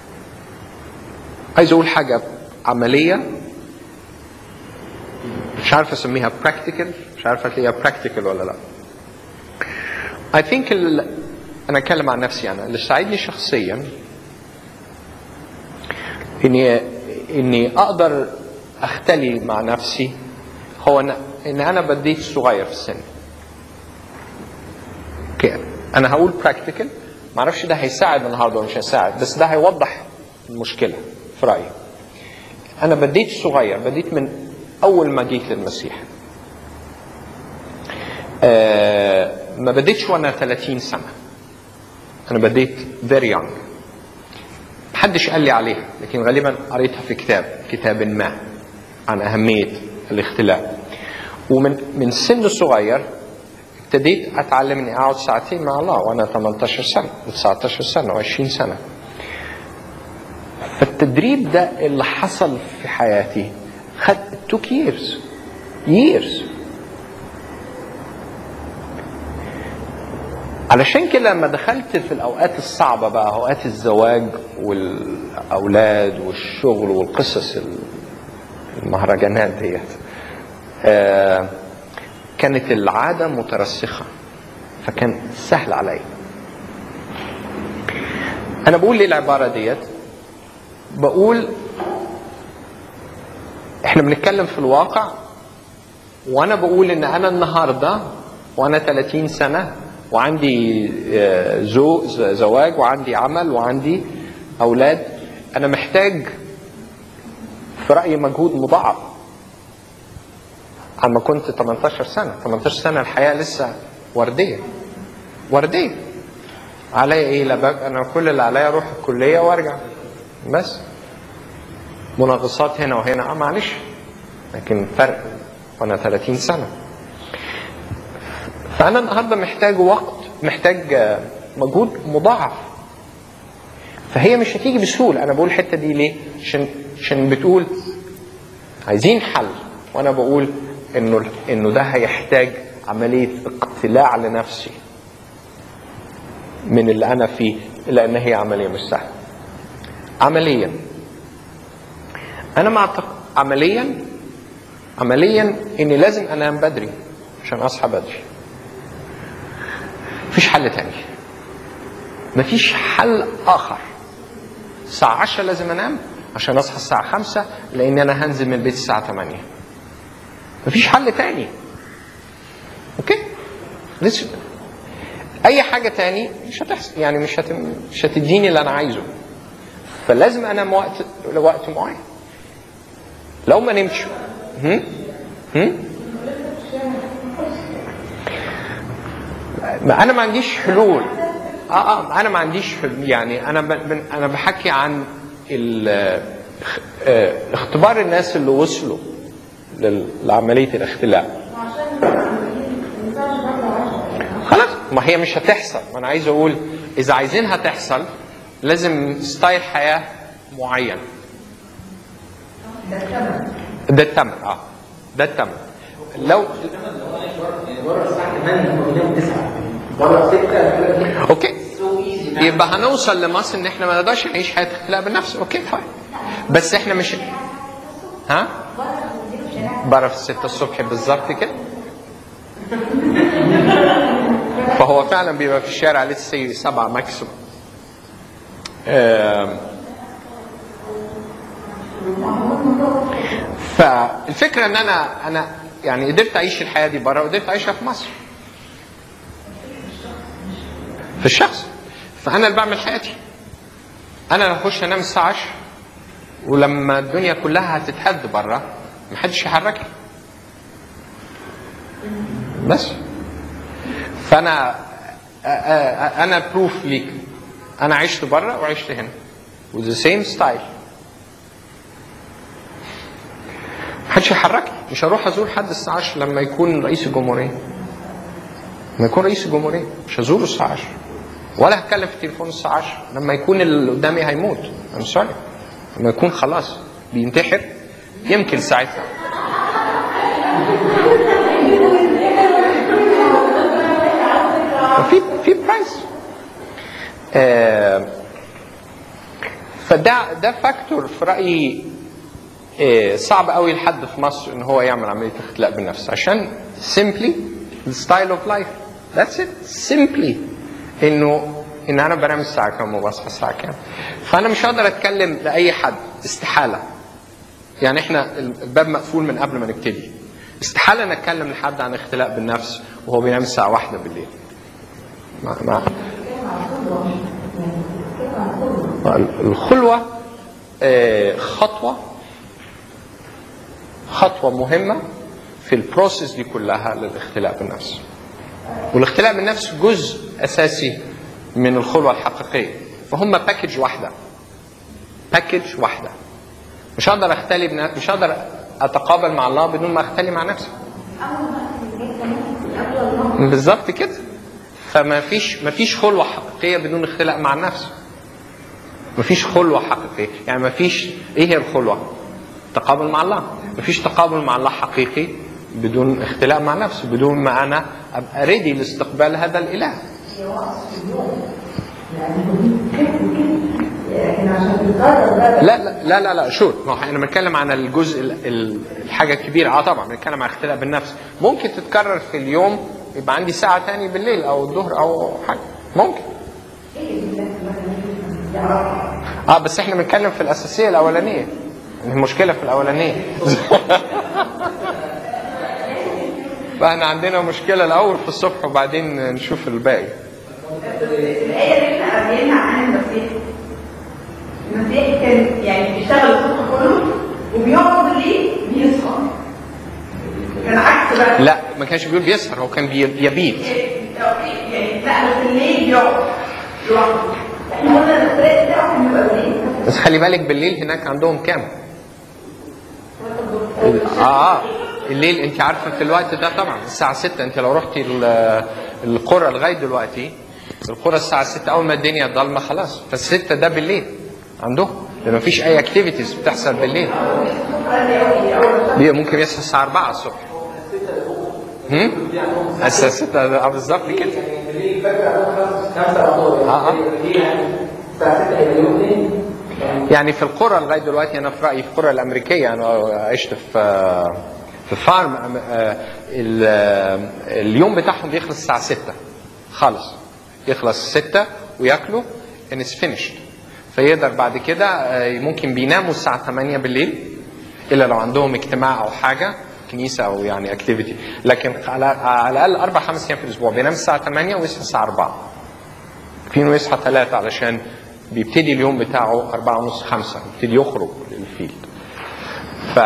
عايز اقول حاجه عمليه مش عارف اسميها practical مش عارف هتلاقيها practical ولا لا I think ال... انا اتكلم عن نفسي انا اللي ساعدني شخصيا اني اني اقدر اختلي مع نفسي هو ان, إن انا بديت صغير في السن اوكي انا هقول براكتيكال ما اعرفش ده هيساعد النهارده ولا مش هيساعد بس ده هيوضح المشكله في رايي انا بديت صغير بديت من اول ما جيت للمسيح آه ما بديتش وانا 30 سنه انا بديت very young محدش قال لي عليها لكن غالبا قريتها في كتاب كتاب ما عن اهميه الاختلاء ومن من سن صغير ابتديت اتعلم اني اقعد ساعتين مع الله وانا 18 سنه و19 سنه و20 سنه فالتدريب ده اللي حصل في حياتي خد took years years علشان كده لما دخلت في الاوقات الصعبه بقى اوقات الزواج والاولاد والشغل والقصص المهرجانات ديت آه كانت العاده مترسخه فكان سهل عليا انا بقول ليه العباره ديت بقول احنا بنتكلم في الواقع وانا بقول ان انا النهارده وانا 30 سنه وعندي آه، زو ز- زواج وعندي عمل وعندي اولاد انا محتاج في رايي مجهود مضاعف عما كنت 18 سنه 18 سنه الحياه لسه ورديه ورديه عليا ايه لا بقى انا كل اللي عليا اروح الكليه وارجع بس مناقصات هنا وهنا اه معلش لكن فرق وانا 30 سنه فانا النهارده محتاج وقت محتاج آه، مجهود مضاعف فهي مش هتيجي بسهوله انا بقول الحته دي ليه عشان عشان بتقول عايزين حل وانا بقول انه انه ده هيحتاج عمليه اقتلاع لنفسي من اللي انا فيه لان هي عمليه مش سهله عمليا انا مع تق- عمليا عمليا اني لازم انام بدري عشان اصحى بدري مفيش حل تاني مفيش حل اخر الساعة 10 لازم انام عشان اصحى الساعة 5 لان انا هنزل من البيت الساعة 8 مفيش حل تاني اوكي لسه اي حاجة تاني مش هتحصل يعني مش هت... مش هتديني اللي انا عايزه فلازم انام وقت لوقت معين لو ما نمتش هم؟ هم؟ ما انا ما عنديش حلول اه اه انا ما عنديش حل- يعني انا ب... ب- انا بحكي عن ال... اخ- آه، اختبار الناس اللي وصلوا لل- لعمليه الاختلاء خلاص ما هي مش هتحصل ما انا عايز اقول اذا عايزينها تحصل لازم ستايل حياه معين ده التمر اه ده التمر لو بره الساعه 8 بننام 9 بره 6 اوكي يبقى هنوصل لمصر ان احنا ما نقدرش نعيش حياه اختلاء بالنفس اوكي فاين بس احنا مش ها بره في الستة الصبح بالظبط كده فهو فعلا بيبقى في الشارع لسه سبعة ماكسيموم آم. فالفكرة ان انا انا يعني قدرت اعيش الحياة دي بره وقدرت اعيشها في مصر في الشخص فانا اللي بعمل حياتي انا اللي هخش انام الساعه 10 ولما الدنيا كلها هتتهد بره محدش يحركني بس فانا آ- آ- انا بروف ليك انا عشت بره وعشت هنا with the same style محدش يحركني مش هروح ازور حد الساعه 10 لما يكون رئيس الجمهوريه لما يكون رئيس الجمهوريه مش هزوره الساعه 10 ولا هتكلم في التليفون الساعه 10 لما يكون اللي قدامي هيموت I'm sorry لما يكون خلاص بينتحر يمكن ساعتها في في برايس آه فده ده فاكتور في رايي آه، صعب قوي لحد في مصر ان هو يعمل عمليه اختلاء بالنفس عشان simply the style of life that's it simply انه ان انا بنام الساعه كام وبصحى الساعه كام فانا مش هقدر اتكلم لاي حد استحاله يعني احنا الباب مقفول من قبل ما نبتدي استحاله نتكلم لحد عن اختلاء بالنفس وهو بينام الساعه واحدة بالليل ما ما الخلوه آه، خطوه خطوة مهمة في البروسيس دي كلها للاختلاء بالنفس. والاختلاء بالنفس جزء أساسي من الخلوة الحقيقية. فهم باكج واحدة. باكج واحدة. مش هقدر اختلي بنا... مش هقدر اتقابل مع الله بدون ما اختلي مع نفسي. بالظبط كده. فما فيش ما فيش خلوة حقيقية بدون اختلاء مع النفس. ما فيش خلوة حقيقية، يعني ما فيش ايه هي الخلوة؟ تقابل مع الله مفيش تقابل مع الله حقيقي بدون اختلاء مع نفسه بدون ما انا ابقى ريدي لاستقبال هذا الاله يعني كده كده لكن عشان تقرر بقى لا لا لا لا, لا شور ما هو احنا بنتكلم عن الجزء ال- ال- الحاجه الكبيره اه طبعا بنتكلم عن اختلاف بالنفس ممكن تتكرر في اليوم يبقى عندي ساعه تاني بالليل او الظهر او حاجه ممكن اه بس احنا بنتكلم في الاساسيه الاولانيه المشكله في الاولانيه فاحنا عندنا مشكله الاول في الصبح وبعدين نشوف الباقي الآية اللي احنا قاريينها عن المسيح المسيح كان يعني بيشتغل الصبح كله وبيقعد بالليل بيصحى كان عكس بقى لا ما كانش بيقول بيسهر هو كان بي- يبيت يعني لا بس الليل بيقعد لوحده احنا قلنا الاختلاف بتاعه كان بيبقى بالليل بس خلي بالك بالليل هناك عندهم كام؟ اه اه الليل انت عارفه في الوقت ده طبعا الساعه 6 انت لو رحتي ال- القرى لغايه دلوقتي القرى الساعه 6 اول ما الدنيا ضلمه خلاص فالستة ده بالليل عندهم لان مفيش اي اكتيفيتيز بتحصل بالليل بي- ممكن يصحى الساعه 4 الصبح هم؟ الساعه 6 اه بالظبط كده بالليل فجر عندهم خمسة أو آه، آه. بالليل يعني الساعة 6 هيبقى اليوم اثنين يعني يعني في القرى لغايه دلوقتي انا في رايي في القرى الامريكيه انا عشت في في فارم آه، ال- آه، اليوم بتاعهم بيخلص الساعه 6 خالص يخلص 6 وياكلوا and it's finished فيقدر بعد كده آه، ممكن بيناموا الساعه 8 بالليل الا لو عندهم اجتماع او حاجه كنيسه او يعني اكتيفيتي لكن على على الاقل اربع خمس ايام في الاسبوع بينام الساعه 8 ويصحى الساعه 4 في انه يصحى ثلاثة علشان بيبتدي اليوم بتاعه أربعة ونص خمسة يبتدي يخرج للفيلد ف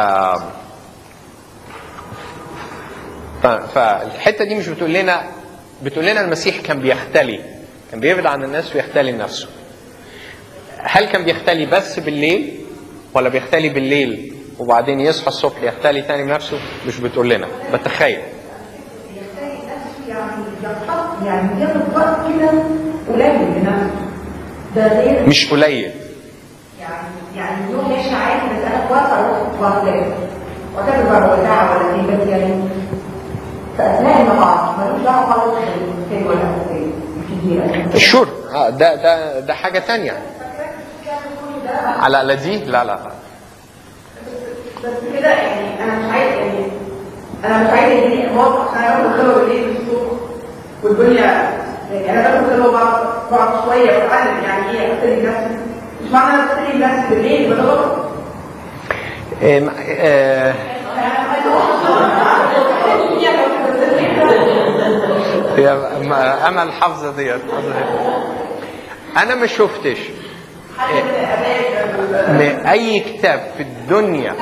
ف- فالحتة دي مش بتقول لنا بتقول لنا المسيح كان بيختلي كان بيبعد عن الناس ويختلي لنفسه هل كان بيختلي بس بالليل ولا بيختلي بالليل وبعدين يصحى الصبح يختلي تاني بنفسه مش بتقول لنا بتخيل يعني ياخد وقت كده قليل لنفسه ده غير مش قليل يعني يعني اليوم ماشي عادي بس انا في وقت اروح وهتلاقي وهتلاقي بقى ولا ساعه ولا اتنين بس يعني في اثناء النهار ملوش دعوه خالص بالفيلم ولا بالفيلم كتير شور اه ده ده ده حاجة تانية على على دي لا لا بس كده يعني انا مش عايز يعني انا مش عايز يديني احباط عشان انا باخد خلوه بالليل في السوق والدنيا يعني انا باخد خلوه بقعد بقعد شويه بتعلم يعني ايه اغسل نفسي مش معنى انا بغسل نفسي بالليل يبقى ده غلط إيه، آه، هي م- امل حافظه ديت انا ما شفتش من اي كتاب في الدنيا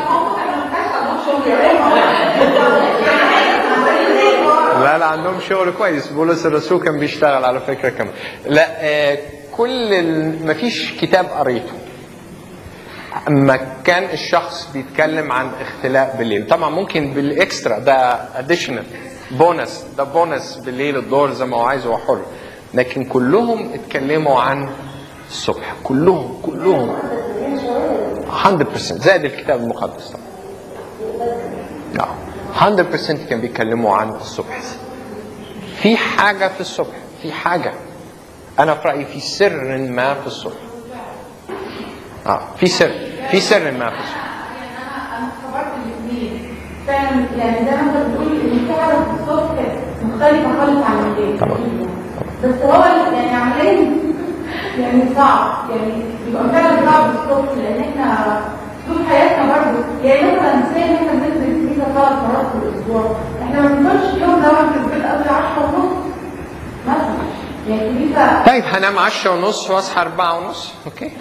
لا لا عندهم شغل كويس بولس الرسول كان بيشتغل على فكره كمان لا آه، كل ال... مفيش كتاب قريته اما كان الشخص بيتكلم عن اختلاء بالليل طبعا ممكن بالاكسترا ده اديشنال بونس ده بونس بالليل الظهر زي ما هو عايز هو حر لكن كلهم اتكلموا عن الصبح كلهم كلهم 100% زائد الكتاب المقدس طبعا نعم 100% كان بيتكلموا عن الصبح في حاجة في الصبح في حاجة أنا في رأيي في سر ما في الصبح اه في سر في سر ما في الصبح انا انا اختبرت الاثنين فعلا يعني زي ما انت بتقول ان في حاجه في الصبح مختلفه خالص عن الليل طبعا. بس هو يعني عمليا يعني صعب يعني بيبقى فعلا صعب الصبح لان احنا طول حياتنا برضه يعني مثلا زي ان احنا بننزل كنيسه ثلاث مرات في الاسبوع احنا ما بنفضلش اليوم ده في البيت قبل 10 ونص مثلا يعني كنيسه طيب هنام 10 ونص واصحى 4 ونص اوكي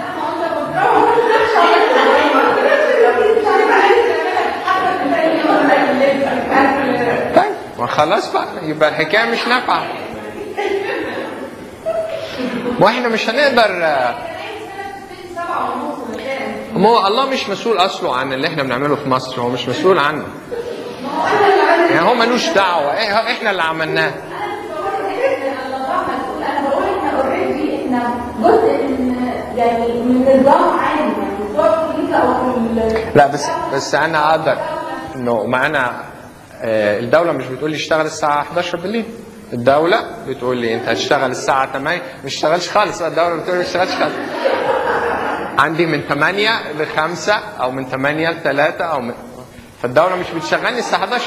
طيب ما خلاص بقى يبقى الحكايه مش نافعه واحنا مش هنقدر آه، ما هو الله مش مسؤول اصله عن اللي احنا بنعمله في مصر هو مش مسؤول عنه يعني هو ملوش دعوه إيه- احنا اللي عملناه انا بقول احنا اوريدي احنا جزء من يعني من نظام عام يعني سواء في الكنيسه او في ال- لا بس بس انا اقدر انه معانا آه، الدوله مش بتقول لي اشتغل الساعه 11 بالليل الدولة بتقول لي انت هتشتغل الساعة 8 مش اشتغلش خالص الدولة بتقول لي ما اشتغلش خالص عندي من 8 ل 5 او من 8 ل 3 او من فالدولة مش بتشغلني الساعة 11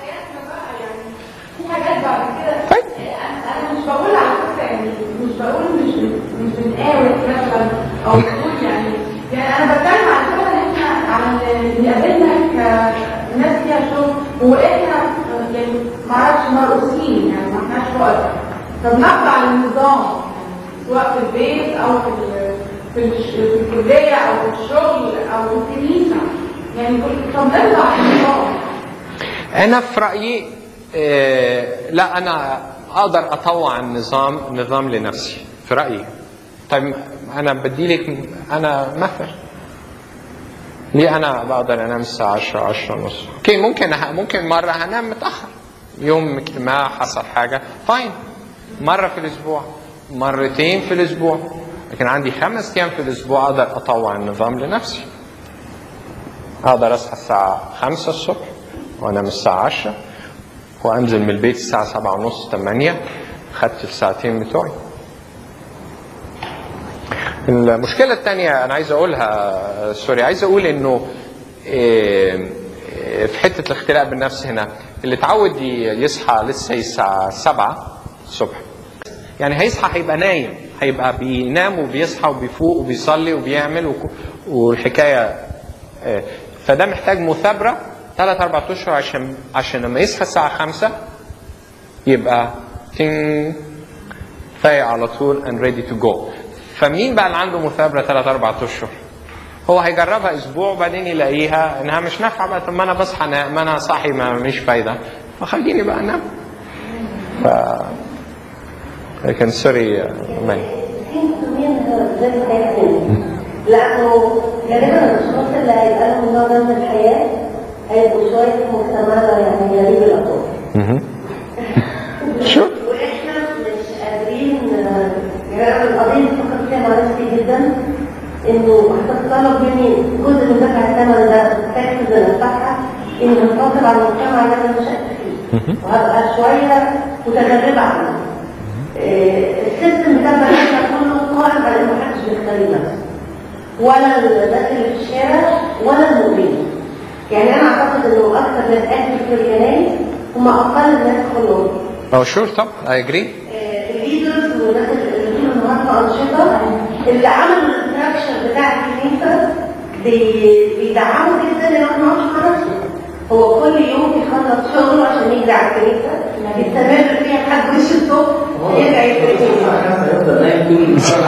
في حاجات بعد كده طيب انا مش بقول على فكره يعني مش بقول مش مش بنقاوح مثلا او بنقول يعني يعني انا بتكلم على فكره ان احنا عن اللي قابلنا كناس فيها شغل واحنا يعني ما اعرفش مرؤوسين يعني ما احناش فقراء فبنخضع للنظام يعني سواء في البيت او في ال- في الش- في الكليه او في الشغل او في الكنيسه يعني كل- فبنخضع للنظام انا في رايي آه، لا انا اقدر اطوع النظام النظام لنفسي في رايي طيب انا بدي لك انا مثل ليه انا بقدر انام الساعه 10 10 ونص اوكي ممكن ه- ممكن مره هنام متاخر يوم اجتماع حصل حاجه فاين مره في الاسبوع مرتين في الاسبوع لكن عندي خمس ايام في الاسبوع اقدر اطوع النظام لنفسي اقدر اصحى الساعة 5 الصبح وانام الساعة 10 وانزل من البيت الساعة 7 ونص 8 خدت الساعتين بتوعي المشكلة الثانية أنا عايز أقولها سوري عايز أقول إنه إيه، إيه، في حتة الاختلاء بالنفس هنا اللي اتعود ي- يصحى لسه الساعة 7 الصبح يعني هيصحى هيبقى نايم هيبقى بينام وبيصحى وبيفوق وبيصلي وبيعمل وك- والحكايه آه، فده محتاج مثابره ثلاث اربع اشهر عشان عشان لما يصحى الساعه 5 يبقى تين فايق على طول and ready to go فمين بقى اللي عنده مثابره ثلاث اربع اشهر؟ هو هيجربها اسبوع وبعدين يلاقيها انها مش نافعه بقى طب ما انا بصحى أنا- ما انا صاحي ما مش فايده فخليني بقى انام ف لكن سوري يا مان 90% من زي الحياة تاني لأنه غالبا الأشخاص اللي هيبقى لهم نوع ده من الحياة هيبقوا شوية في مجتمعنا يعني غريب الأطراف شو واحنا مش قادرين آه، يعني انا القضيه اللي فكرت فيها مع نفسي جدا انه هتتطلب مني جزء من دفع الثمن ده تاكسز الفاتحه اني هنفصل عن المجتمع اللي انا نشأت فيه وهبقى شويه متغربه عنه آه، السيستم بتاع بلدنا كله قائم على انه محدش بيختار نفسه ولا الناس اللي في الشارع ولا المؤمنين يعني انا اعتقد انه اكثر ناس اكل في الكنائس هم اقل الناس خلود Oh sure طب I agree الليدرز والناس اللي فيهم النهارده انشطه اللي عملوا الاستراكشر بتاع الكنيسه بي- بيدعموا جدا ان احنا نقعدش مع نفسه هو كل يوم بيخلص شغله عشان يجي على الكنيسه يستمر فيها لحد وش الصبح يرجع يبتدي هيفضل نايم طول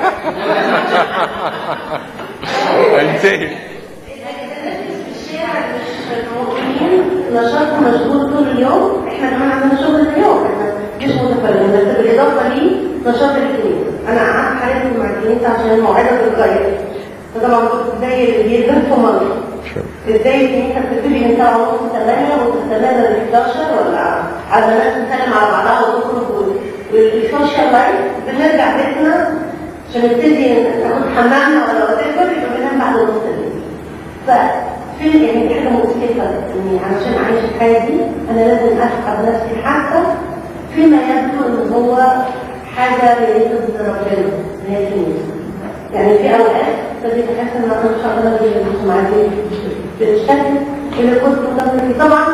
انتهي في الشارع مش المؤمنين نشاطهم مشغول طول اليوم احنا كمان عندنا شغل اليوم احنا مش متفرغين بس بالاضافه ليه نشاط الكنيسه انا قعدت حالتي مع الكنيسه عشان الموعظه الغير فطبعا كنت زي اللي بيرجع في مصر ازاي الكنيسه بتبتدي من 7 ونص 8 وتستمر ل 11 ولا على ما الناس تسلم على بعضها وتخرج والسوشيال لايف بنرجع بيتنا عشان نبتدي ناخد حمامنا ولا وات ايفر يبقى بننام بعد نص الليل ففي يعني دي حاجه مؤسفه اني علشان اعيش الحياه دي انا لازم اسحب نفسي حتى فيما يبدو ان هو حاجه ريليتد بربنا اللي هي الكنيسه يعني في اوقات بدي بحس ان انا مش هقدر اجي مع دي بالشكل اللي كنت مقدر فيه طبعا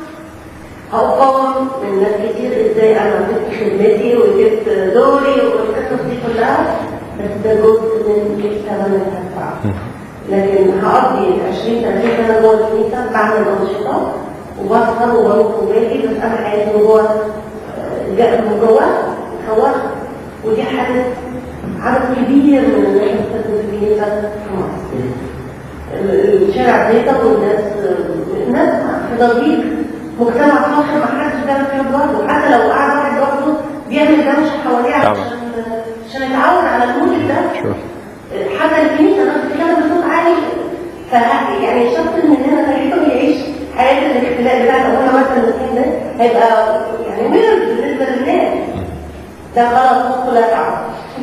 أقاوم من ناس كتير ازاي انا جبت خدمتي وجبت دوري والقصص دي كلها بس ده جزء من الثمن اللي هدفعه لكن هقضي 20 30 سنه جوه الكنيسه بعمل انشطه وبسهر وبروح وباجي بس انا حياتي من جوه جا- من جوه خوفت ودي حدث عدد كبير من الناس بتخدم في الكنيسه في مصر الشارع بيضاء والناس الناس في ضجيج مجتمع فاخر ما حدش بيعمل فيه برضه حتى لو قعد واحد لوحده بيعمل دوشه حواليه طبعا. عشان عشان يتعود على المود ده شوف حتى الكنيسه ناس بتتكلم بصوت عالي ف يعني الشخص مننا تقريبا يعيش حياه الاختلاء بتاعت ابونا مثلا المسكين ده هيبقى يعني ويرد بالنسبه للناس ده غلط مخه لا تعب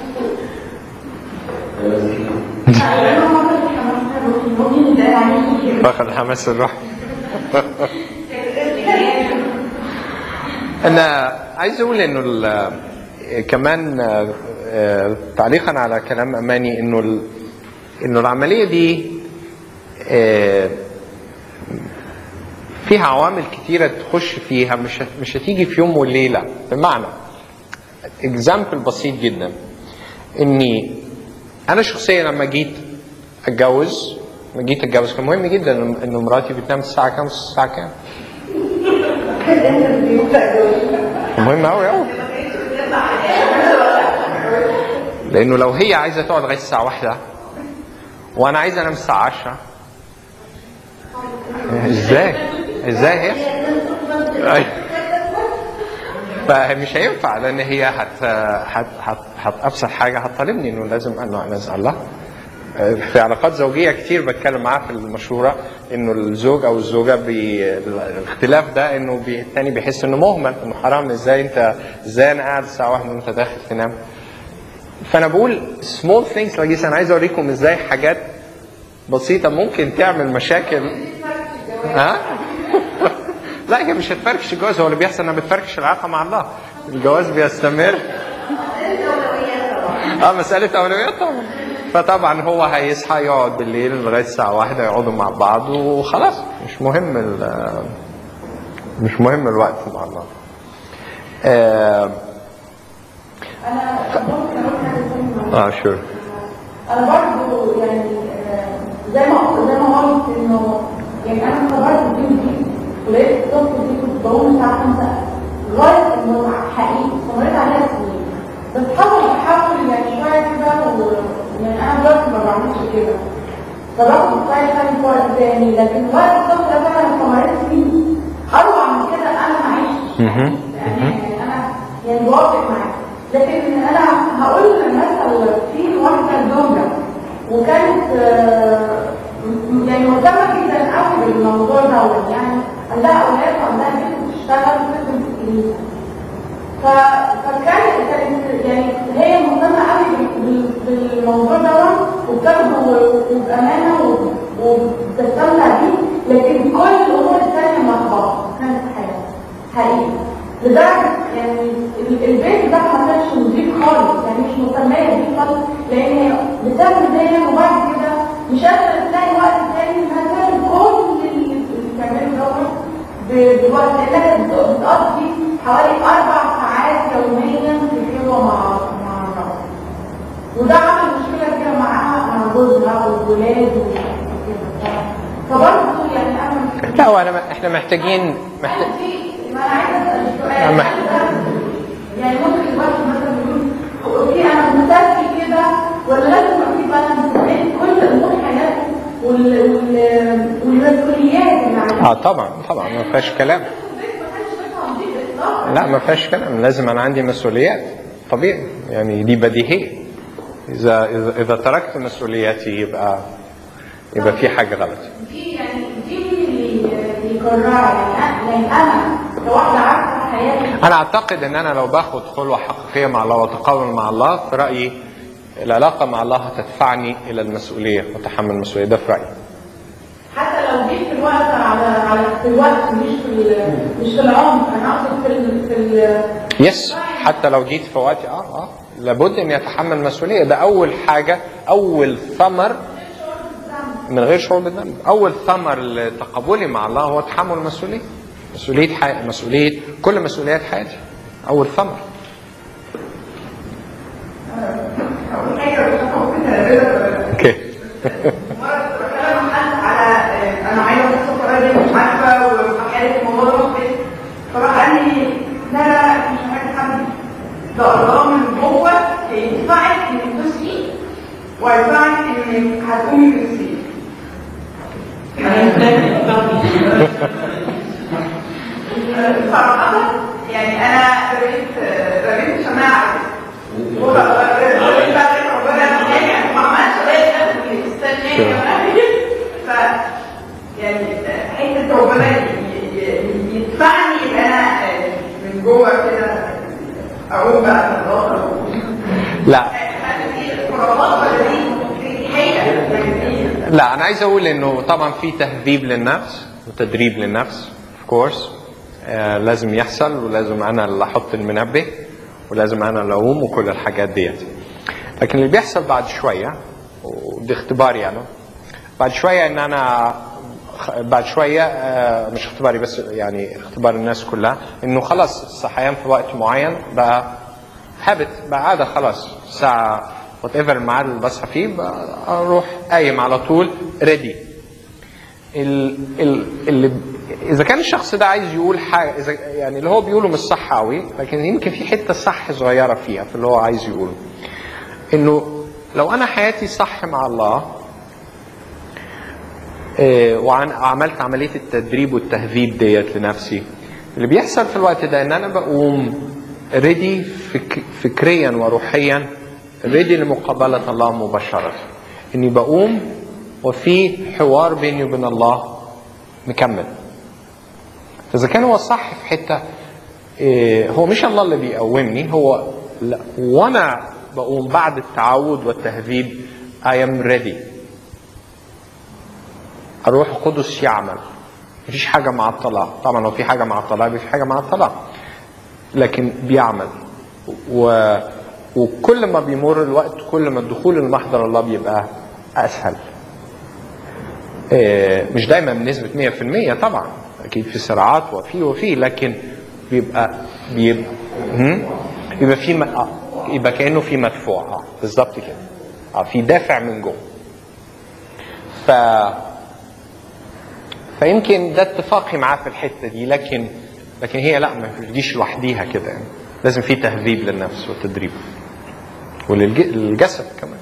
انا ما كنت حماسه ممكن ده يعني باخد حماس الروح انا عايز اقول انه ال- كمان آه، آه، تعليقا على كلام اماني انه ال- انه العمليه دي آه، فيها عوامل كتيره تخش فيها مش هت- مش هتيجي في يوم وليله بمعنى اكزامبل بسيط جدا اني انا شخصيا لما جيت اتجوز لما جيت اتجوز كان مهم جدا إن- انه مراتي بتنام الساعه كام الساعه كام مهم قوي قوي لانه لو هي عايزه تقعد لغايه الساعه واحدة وانا عايز انام الساعه 10 ازاي ازاي هي أيوة. فمش هينفع لان هي هت هت هت هت ابسط حاجه هتطالبني انه لازم انه انا ازعل لها في علاقات زوجيه كتير بتكلم معاها في المشوره انه الزوج او الزوجه بي الاختلاف ده انه بي التاني بيحس انه مهمل انه حرام ازاي انت ازاي انا قاعد الساعه واحدة وانت داخل تنام فانا بقول سمول ثينجز like this انا عايز اوريكم ازاي حاجات بسيطه ممكن تعمل مشاكل ها لا هي مش هتفركش الجواز هو اللي بيحصل انها بتفركش العلاقه مع الله الجواز بيستمر اه مساله اولويات طبعا فطبعا هو هيصحى يقعد بالليل لغايه الساعه واحدة يقعدوا مع بعض وخلاص مش مهم ال- مش مهم الوقت مع الله اه انا ممكن اقول حاجه ثانيه اه شور انا برضه يعني آه، زي ما زي ما قلت انه يعني انا اختبرت الدين دي ولقيت الطفل دي كنت بقوم الساعه 5 لغايه انه حقيقي استمريت عليها سنين بس حصل تحول يعني شويه كده و يعني انا دلوقتي ما بعملش كده فباخد شويه ثاني في وقت تاني لكن وقت الطفل ده فعلا استمريت فيه اروع من كده انا ما عشتش يعني انا يعني بوافق معاك لكن انا هقول مثل في واحده زوجه وكانت آه، م- يعني مهتمه جدا قوي بالموضوع ده يعني عندها اولاد وعندها بنت بتشتغل وبتخدم في الكنيسه ف- فكانت كانت يعني هي مهتمه قوي بال- بال- بالموضوع ده وبتاخده و- وبامانه و- وبتستمتع بيه لكن كل الامور الثانيه ملخبطه كانت في حياتها حقيقي لدرجه يعني ال- البيت ده ما كانش نظيف خالص يعني مش مهتميه بيه خالص لان هي بتعمل دايما وبعد كده مش قادره تلاقي وقت تاني انها تعمل كل اللي اللي بتعمله دوت ب- بوقت لانها كانت بت- بتقضي حوالي اربع ساعات يوميا في الخلوه مع مع الرب وده عمل مشكله كده معاها مع جوزها والولاد وكده فبرضه يعني انا لا وانا احنا محتاجين محتاج ما انا عايزه اسال سؤال نعم. يعني ممكن الواحد مثلا يقول هو اوكي انا مكتفي كده ولا لازم يبقى في بالانس بين كل امور حياته وال وال والمسؤوليات اللي عليه اه طبعا طبعا ما فيهاش كلام البيت ما كانش بيطلع نضيف اطلاقا لا ما فيهاش كلام لازم انا عندي مسؤوليات طبيعي يعني دي بديهيه اذا اذا, إذا تركت مسؤولياتي يبقى يبقى في حاجه غلط دي يعني دي اللي اللي يكررها يعني أنا- يعني انا كواحده عارفه حياتي انا اعتقد ان انا لو باخد خلوه حقيقيه مع الله وتقابل مع الله في رايي العلاقه مع الله هتدفعني الى المسؤوليه وتحمل المسؤوليه ده في رايي حتى لو جيت في الوقت على على في الوقت مش في ال- مش في العمر انا اقصد في ال في ال يس حتى لو جيت في وقتي اه اه لابد اني اتحمل مسؤوليه ده اول حاجه اول ثمر من غير شعور بالذنب اول ثمر لتقابلي مع الله هو تحمل المسؤوليه مسؤوليه حي... مسؤوليه كل مسؤوليات حياتي اول ثمر اوكي بتكلم حد على انا عايزه اخد القرار دي مش عارفه وحكيت الموضوع ده مختلف فراح قال لي لا لا مش محتاج حد ده الله من جوه يدفعك انك تسقي ويدفعك انك هتقومي تسقي صراحة يعني أنا رميت رميت شماعة هو رميت بقى ربنا يعني ما عملش غير استناني ف يعني حتة ربنا ي- ي- يدفعني إن أنا من جوه كده أقوم بقى من الآخر لا هل دي خرافات ولا دي دي حقيقة؟ يعني دي- لا انا عايز اقول انه طبعا في تهذيب للنفس وتدريب للنفس اوف كورس آه لازم يحصل ولازم انا اللي احط المنبه ولازم انا اللي اقوم وكل الحاجات ديت لكن اللي بيحصل بعد شويه ودي اختباري انا بعد شويه ان انا خ- بعد شويه آه، مش اختباري بس يعني اختبار الناس كلها انه خلاص الصحيان في وقت معين بقى هابت بقى عاده خلاص الساعه وات ايفر الميعاد اللي بصحى فيه بقى اروح قايم على طول ريدي ال ال اللي اذا كان الشخص ده عايز يقول حاجه اذا يعني اللي هو بيقوله مش صح قوي لكن يمكن في حته صح صغيره فيها في اللي هو عايز يقوله انه لو انا حياتي صح مع الله إيه، وعن عملت عمليه التدريب والتهذيب ديت لنفسي اللي بيحصل في الوقت ده ان انا بقوم ريدي فك فكريا وروحيا ريدي لمقابله الله مباشره اني بقوم وفي حوار بيني وبين الله مكمل فاذا كان هو صح في حته إيه، هو مش الله اللي بيقومني هو لا وانا بقوم بعد التعود والتهذيب I am ready الروح القدس يعمل مفيش حاجة معطلة طبعا لو في حاجة معطلة يبقى في حاجة معطلة لكن بيعمل و... وكل ما بيمر الوقت كل ما الدخول لمحضر الله بيبقى أسهل إيه، مش دايما بنسبة 100% طبعا أكيد في صراعات وفي وفي لكن بيبقى بيبقى هم؟ يبقى في م... آه، يبقى كأنه في مدفوع اه بالظبط كده اه في دافع من جوه ف فيمكن ده اتفاقي معاه في الحته دي لكن لكن هي لا ما تجيش لوحديها كده يعني لازم في تهذيب للنفس وتدريب وللجسد كمان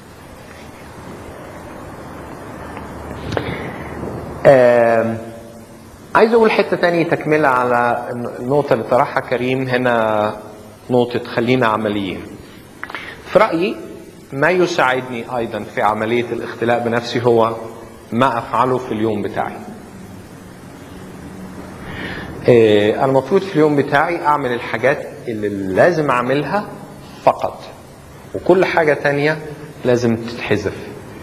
آم، عايز اقول حته تانية تكمله على النقطه اللي طرحها كريم هنا نقطه خلينا عمليين في رايي ما يساعدني ايضا في عمليه الاختلاء بنفسي هو ما افعله في اليوم بتاعي إيه، انا المفروض في اليوم بتاعي اعمل الحاجات اللي لازم اعملها فقط وكل حاجه تانية لازم تتحذف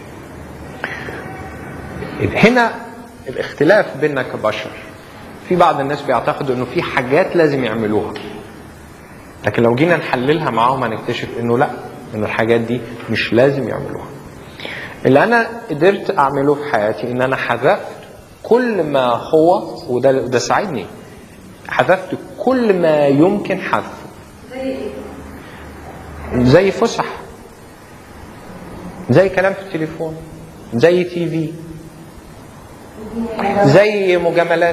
هنا الاختلاف بيننا كبشر في بعض الناس بيعتقدوا انه في حاجات لازم يعملوها لكن لو جينا نحللها معاهم هنكتشف انه لا ان الحاجات دي مش لازم يعملوها اللي انا قدرت اعمله في حياتي ان انا حذفت كل ما هو وده ده ساعدني حذفت كل ما يمكن حذفه زي فسح زي كلام في التليفون زي تي في زي مجاملات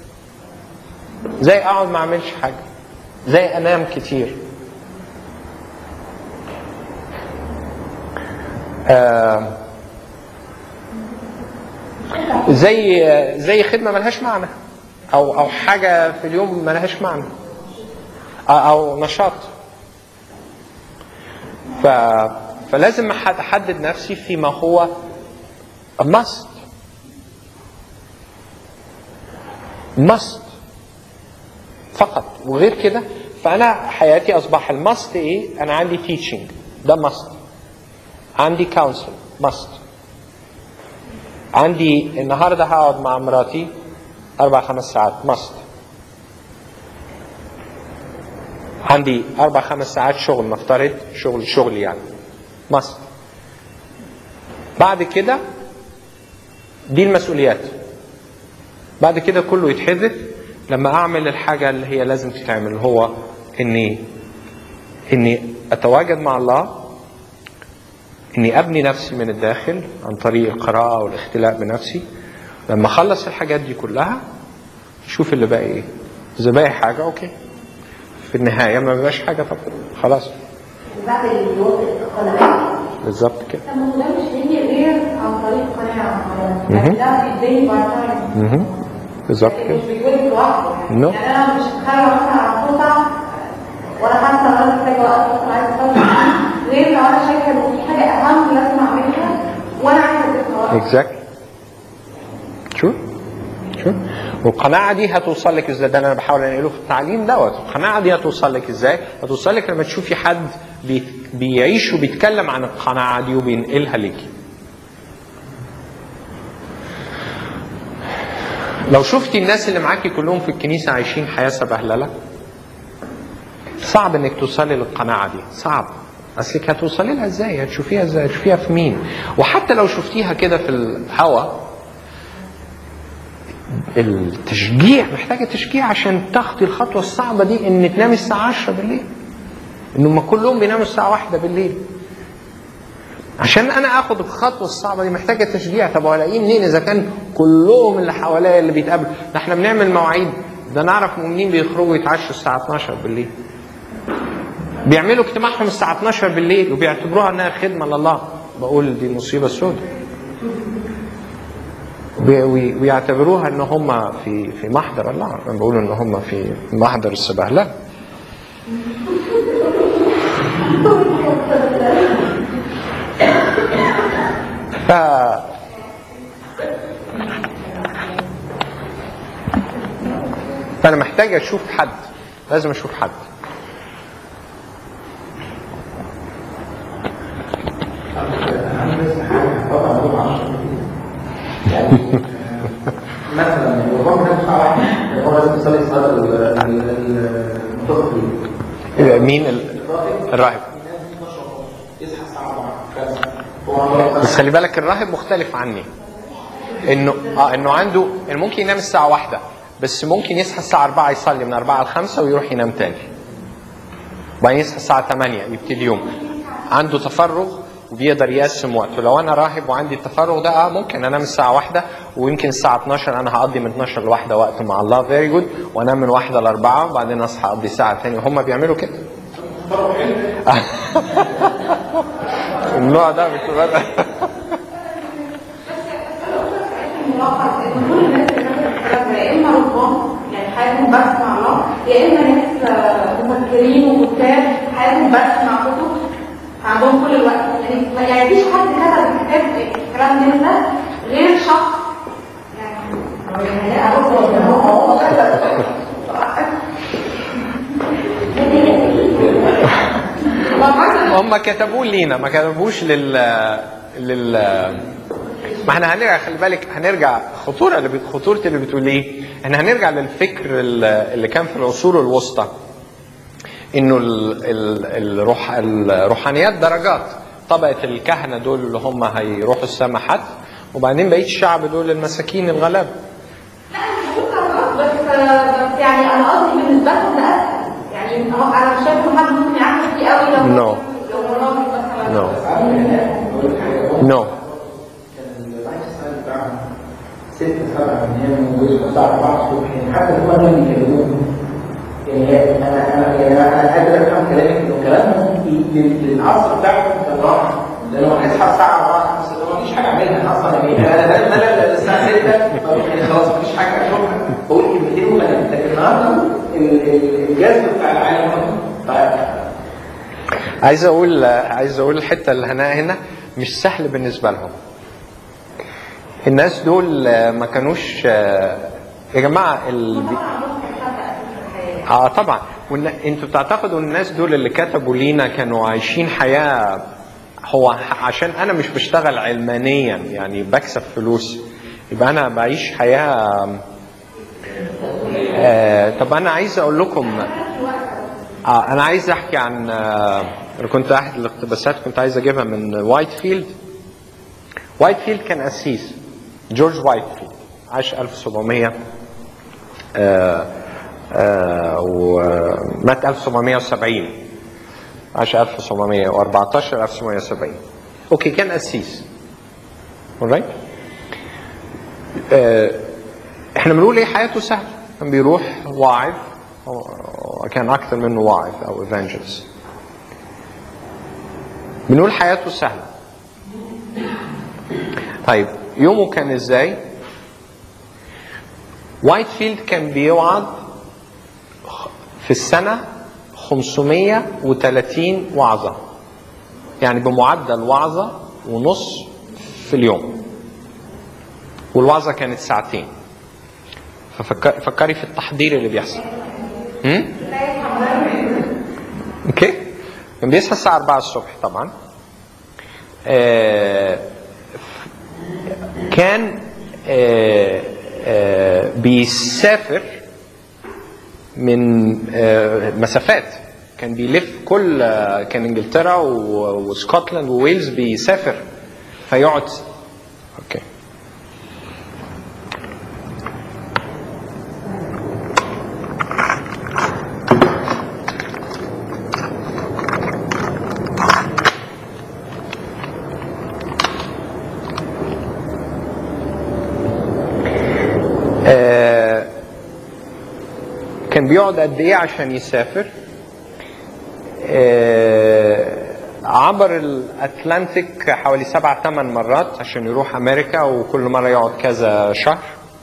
زي اقعد ما اعملش حاجه زي انام كتير آه زي زي خدمه ملهاش معنى او او حاجه في اليوم ملهاش معنى او, أو نشاط ف فلازم أحد- احدد نفسي فيما هو must must فقط وغير كده فانا حياتي اصبح الماست ايه انا عندي teaching ده must عندي كونسل must عندي النهارده هقعد مع مراتي اربع خمس ساعات must عندي اربع خمس ساعات شغل نفترض شغل شغل يعني must بعد كده دي المسؤوليات بعد كده كله يتحذف لما اعمل الحاجه اللي هي لازم تتعمل هو اني اني اتواجد مع الله اني ابني نفسي من الداخل عن طريق القراءه والاختلاء بنفسي لما اخلص الحاجات دي كلها شوف اللي باقي ايه اذا باقي حاجه اوكي في النهايه ما بيبقاش حاجه طب خلاص بعمل اليوم قناعات بالظبط كده طب ما هو ده مش هيجي غير عن طريق قناعة مهم. يعني ده بيتبني بعد تايم مهم. بالظبط لكن كده مش بيتولد لوحده يعني No. يعني انا مش هتخيل مثلا عن قطع وانا حاسه ان انا محتاجه وقت مثلا عايزه اصلي غير لو انا شايفه ان في حاجه اهم لازم اعملها وانا عايزه اديها وقت اكزاكتلي شو شو والقناعه دي هتوصل لك ازاي ده انا بحاول انقله في التعليم دوت القناعه دي هتوصل لك ازاي هتوصل لك لما تشوفي حد بي بيعيش وبيتكلم عن القناعه دي وبينقلها ليكي لو شفتي الناس اللي معاكي كلهم في الكنيسة عايشين حياة سبهللة صعب انك توصلي للقناعة دي صعب اصلك هتوصلي لها ازاي هتشوفيها ازاي هتشوفيها في مين وحتى لو شفتيها كده في الهوا التشجيع محتاجة تشجيع عشان تاخدي الخطوة الصعبة دي ان تنامي الساعة 10 بالليل ان هم كلهم بيناموا الساعة واحدة بالليل عشان انا اخد الخطوه الصعبه دي محتاجه تشجيع طب والاقيه منين اذا كان كلهم اللي حواليا اللي بيتقابلوا ده احنا بنعمل مواعيد ده نعرف مؤمنين بيخرجوا يتعشوا الساعه 12 بالليل بيعملوا اجتماعهم الساعه 12 بالليل وبيعتبروها انها خدمه لله بقول دي مصيبه سوداء وي- وي- ويعتبروها ان هم في في محضر الله انا بقول ان هم في محضر السبهلله ف فانا محتاج اشوف حد لازم اشوف حد مثلا لو هو كان الساعه 1 هو لازم يصلي صلاه ال- ال- المنتصف مين ال- الراهب يصحى الساعه 4 5 هو عنده بس خلي بالك الراهب مختلف عني انه اه انه عنده انه ممكن ينام الساعه واحدة بس ممكن يصحى الساعه 4 يصلي من 4 ل 5 ويروح ينام تاني وبعدين يصحى الساعه 8 يبتدي اليوم عنده تفرغ وبيقدر يقسم وقته لو انا راهب وعندي التفرغ ده اه ممكن انام الساعه واحدة ويمكن الساعه 12 انا هقضي من 12 لواحدة وقت مع الله فيري جود وانام من واحدة لاربعة وبعدين اصحى اقضي ساعه تاني وهم بيعملوا كده النوع ده بتبقى ملاحظ ان كل الناس اللي كانت الكلام ده يا اما رهبان يعني حياتهم بس مع الله يا اما ناس آه، مفكرين وكتاب حياتهم بس مع كتب عندهم كل الوقت يعني يعني مفيش حد كتب كتاب الكلام من ده غير شخص يعني يعني أقول هو هو كتب هم كتبوه لينا ما كتبوش لل لل ما احنا هنرجع خلي بالك هنرجع خطوره اللي بت... خطوره اللي بتقول ايه؟ احنا هنرجع للفكر ال- اللي كان في العصور الوسطى انه ال... ال... الروح... الروحانيات درجات طبقه الكهنه دول اللي هم هيروحوا السما حد وبعدين بقيه الشعب دول المساكين الغلابه لا مش بقول درجات بس بس يعني انا قصدي بالنسبه لهم ده اسهل يعني هو انا مش شايف إن حد ممكن يعمل فيه قوي لو No. لو راجل مثلا نو حاجه نو كان اللايف ستايل بتاعهم ست سبع ايام ويصحوا الساعه 4 الصبح يعني حتى هو لما بيكلموهم يعني انا انا يعني انا قادر افهم كلامك انه كلامهم لل- للعصر بتاعهم كان راحه لانه هنصحى الساعه 4 5 ما فيش حاجه اعملها انا اصلا يعني انا انا انا الساعه 6 يعني خلاص ما فيش حاجه اشوفها بقول كلمتين وبنام لكن النهارده ال- ال- الجذب بتاع العالم ف- عايز اقول عايز اقول الحته اللي هنا هنا مش سهل بالنسبه لهم الناس دول ما كانوش يا جماعه ال... اه طبعا وإن... انتوا بتعتقدوا ان الناس دول اللي كتبوا لينا كانوا عايشين حياه هو عشان انا مش بشتغل علمانيا يعني بكسب فلوس يبقى انا بعيش حياه آه طب انا عايز اقول لكم آه انا عايز احكي عن آه انا كنت احد الاقتباسات كنت عايز اجيبها من وايت فيلد وايت فيلد كان قسيس جورج وايت فيلد عاش 1700 آه آه ومات 1770 عاش 1714 1770 اوكي كان قسيس alright آه احنا بنقول ايه حياته سهله كان بيروح واعظ هو كان اكثر منه واعظ او ايفانجلست بنقول حياته سهله طيب يومه كان ازاي وايت فيلد كان بيوعظ في السنة 530 وعظة يعني بمعدل وعظة ونص في اليوم والوعظة كانت ساعتين ففكري في التحضير اللي بيحصل هم؟ اوكي كان بيصحى الساعة 4 الصبح طبعا آه كان آه آه، بيسافر من آه، مسافات كان بيلف كل آه، كان انجلترا و- وسكوتلاند وويلز بيسافر فيقعد اوكي آه، كان بيقعد قد ايه عشان يسافر آه، عبر الاتلانتيك حوالي سبع ثمان مرات عشان يروح امريكا وكل مره يقعد كذا شهر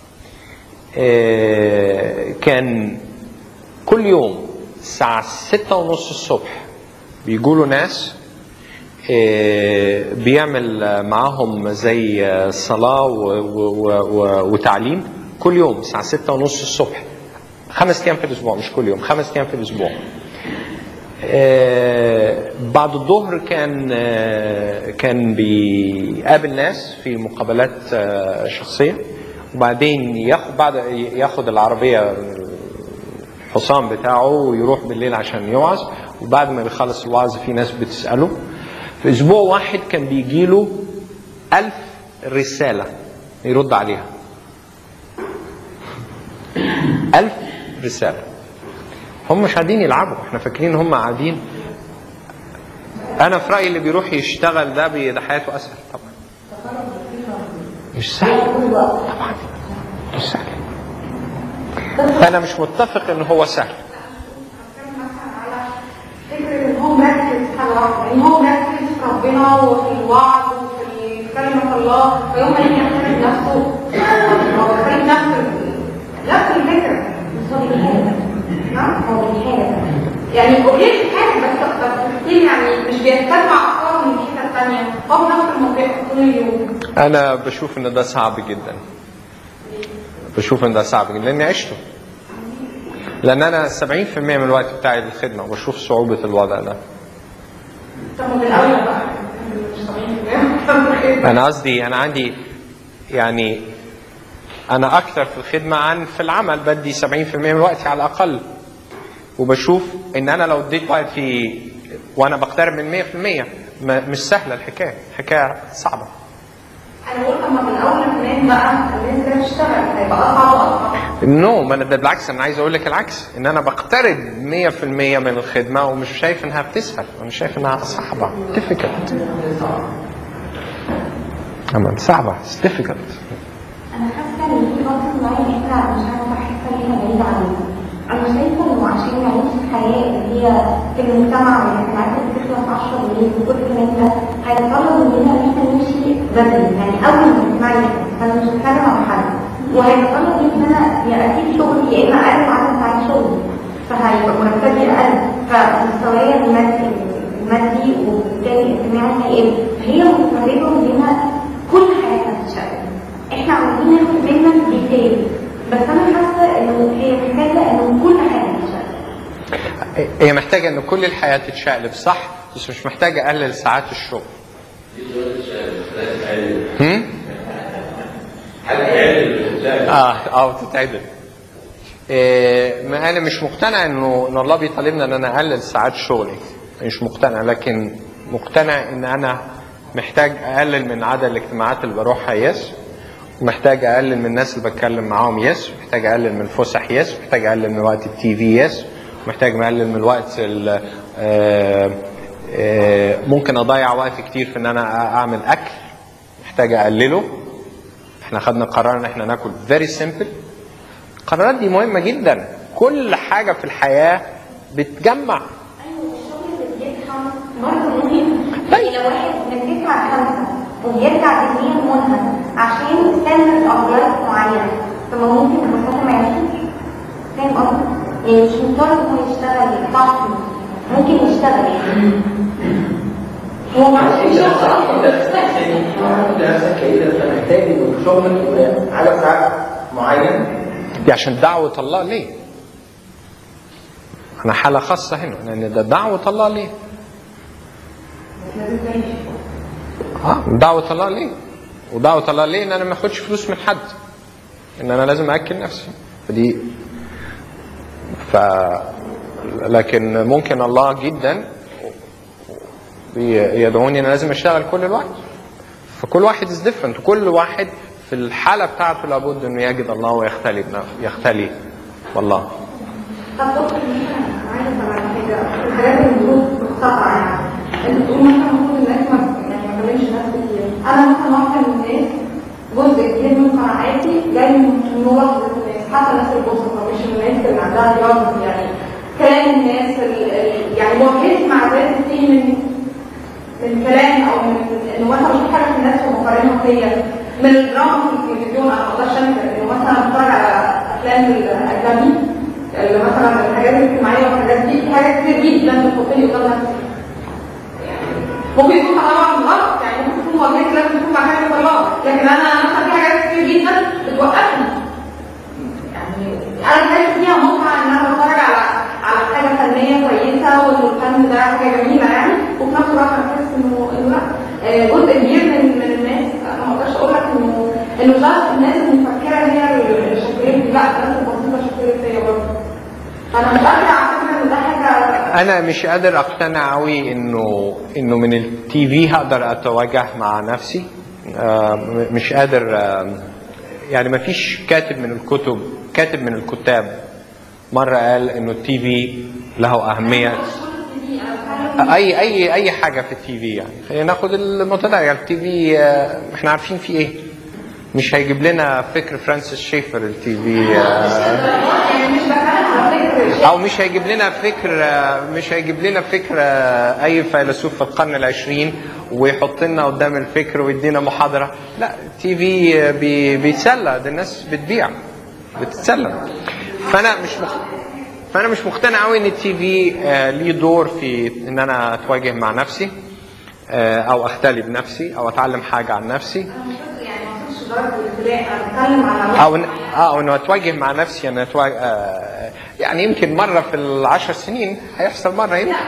آه، كان كل يوم الساعة ستة ونص الصبح بيجوا ناس آه، بيعمل آه، معاهم زي آه، صلاة و- و- و- وتعليم كل يوم الساعة ستة ونص الصبح خمس أيام في الأسبوع مش كل يوم خمس أيام في الأسبوع آه، بعد الظهر كان آه، كان بيقابل ناس في مقابلات آه، شخصية وبعدين ياخد بعد ياخد العربية الحصان بتاعه ويروح بالليل عشان يوعظ وبعد ما بيخلص الوعظ في ناس بتسأله في أسبوع واحد كان بيجيله ألف رسالة يرد عليها ألف رسالة هم مش قاعدين يلعبوا احنا فاكرين هم قاعدين انا في رايي اللي بيروح يشتغل ده بي- ده حياته اسهل طبعا مش سهل طبعا مش سهل فانا مش متفق ان هو سهل فكرة ان هو مركز في حاجة واحدة ان هو مركز في ربنا وفي الوعظ وفي كلمة الله فيوم ما يجي يختلف نفسه هو بيختلف نفس ال- نفس الفكرة بس هو بيحارب نعم هو بيحارب يعني هو بيحكي حاجة بس بس كتير يعني مش بيستجمع أفكار من الحتة التانية هو في نفس المنطقة طول اليوم انا بشوف ان ده صعب جدا بشوف ان ده صعب جدا لاني عشته لان انا 70% من الوقت بتاعي للخدمه وبشوف صعوبه الوضع ده طب من الأول بقى مش طبيعي انا قصدي انا عندي يعني انا اكثر في الخدمه عن في العمل بدي 70% من وقتي على الاقل وبشوف ان انا لو اديت وقتي وانا بقترب من 100% ما- مش سهله الحكايه الحكايه صعبه أنا بقول طب ما من الأول الناس بقى الناس ده تشتغل هيبقى أصعب وأصعب نو ما انا ده بالعكس انا عايز اقول لك العكس ان انا بقترب 100% من الخدمه ومش شايف انها بتسهل انا شايف انها صعبه difficult اما صعبه it's difficult انا حاسه ان في فتره معين احنا مش عارفه حاسه ان احنا بعيد عنها انا شايفه انه عشان نعيش الحياه اللي هي في المجتمع والاجتماعات اللي بتخلص 10 بالليل وكل الكلام ده هيتطلب مننا ان احنا نمشي بدري يعني اول ما تسمعي انا مش بتكلم عن حد وهيتطلب مننا يا اكيد شغل يا اما اقل عدد ساعات شغل فهيبقى مرتبي اقل فمستواي المادي المادي وبالتالي الاجتماعي هيقل فهي متطلبه مننا كل حياتنا تتشقلب احنا عاوزين ناخد منك ديتيل بس انا حاسه انه هي محتاجه انه كل حاجه تتشقلب هي محتاجه ان كل الحياه تتشقلب صح بس مش محتاجه اقلل ساعات الشغل هم؟ اه اه تتعدل إيه ما انا مش مقتنع انه ان الله بيطالبنا ان انا اقلل ساعات شغلي مش مقتنع لكن مقتنع ان انا محتاج اقلل من عدد الاجتماعات اللي بروحها يس ومحتاج اقلل من الناس اللي بتكلم معاهم يس محتاج اقلل من الفسح يس محتاج اقلل من وقت التي في يس محتاج اقلل من وقت ال- آه، آه، ممكن اضيع وقت كتير في ان انا اعمل اكل محتاج اقلله احنا خدنا قرار ان احنا ناكل فيري سيمبل القرارات دي مهمه جدا كل حاجه في الحياه بتجمع ايوه الشغل اللي بيفهم برضه مهم يعني لو واحد من 9 ل 5 وبيرجع بالليل منهك عشان سن اغراض معينه طب ما ممكن المسافه ما يمشيش فاهم قصدي؟ يعني مش مضطر انه يشتغل صح ممكن يشتغل يعني هو ما عادش بيشتغل اصلا نفسك كده انت محتاج ان شغلك يبقى على ساعات معين دي عشان دعوه الله ليه انا حاله خاصه هنا لان ده دعوه الله ليه اه دعوه الله ليه ودعوه الله ليه ان انا ما اخدش فلوس من حد ان انا لازم اكل نفسي فدي ف لكن ممكن الله جدا بي- يدعوني انا لازم اشتغل كل الوقت فكل واحد از ديفرنت وكل واحد في الحاله بتاعته لابد انه يجد الله ويختلي بنف- يختلي والله طب بص مثلا عايزه اسال على حاجه الحاجات اللي المفروض مقتطعه يعني انت بتقول مثلا المفروض الناس ما يعني ما تكلمش ناس كتير انا مثلا واحده من الناس جزء كبير من قناعاتي جاي من ملاحظه الناس حتى الناس البسطاء مش الناس اللي عندها رياضه يعني كلام الناس ال- ال- يعني مواجهتي مع ذاتي فيه من من كلام او من انه مثلا بشوف حاجه في الناس ومقارنها فيا من الدراما في التلفزيون انا ما اقدرش انكر انه مثلا بتفرج على افلام الاجنبي اللي مثلا الحاجات الاجتماعيه والحاجات دي في حاجات كتير جدا بتحطني قدام نفسي ممكن يكون طبعا غلط يعني ممكن تكون مواجهتي لازم تكون مع حاجه الله لكن انا مثلا في حاجات كتير جدا بتوقفني يعني انا شايف فيها متعه ان انا بتفرج على على حاجه فنيه كويسه وان الفن ده حاجه جميله يعني وفي نفس الوقت انا بحس انه انه لا آه، جزء كبير من من الناس انا ما اقدرش اقول لك انه انه بس الناس المفكره هي اللي شكلت لا الناس البسيطه شكلت فيا برضه فانا مش قادره على فكره ان ده حاجه انا مش قادر اقتنع قوي انه انه من التي في هقدر اتواجه مع نفسي آه، م- مش قادر آه، يعني ما فيش كاتب من الكتب كاتب من الكتاب مره قال انه التي في له اهميه اي اي اي حاجه في التي في يعني خلينا ناخد المتداول يعني التي في آه، احنا عارفين في ايه مش هيجيب لنا فكر فرانسيس شيفر التي في يعني مش بتكلم على فكره او مش هيجيب لنا فكر مش هيجيب لنا فكر اي فيلسوف في القرن العشرين ويحط لنا قدام الفكر ويدينا محاضره لا تي في بي بيتسلى ده الناس بتبيع بتتسلى فانا مش مخ... فانا مش مقتنع قوي ان التي في ليه دور في ان انا اتواجه مع نفسي آه، او اختلي بنفسي او اتعلم حاجه عن نفسي يعني ما وصلتش درجه الابتلاء انا بتكلم على او إن- اه او انه اتواجه مع نفسي انا أتواجه آه يعني يمكن مره في العشر سنين هيحصل مره يمكن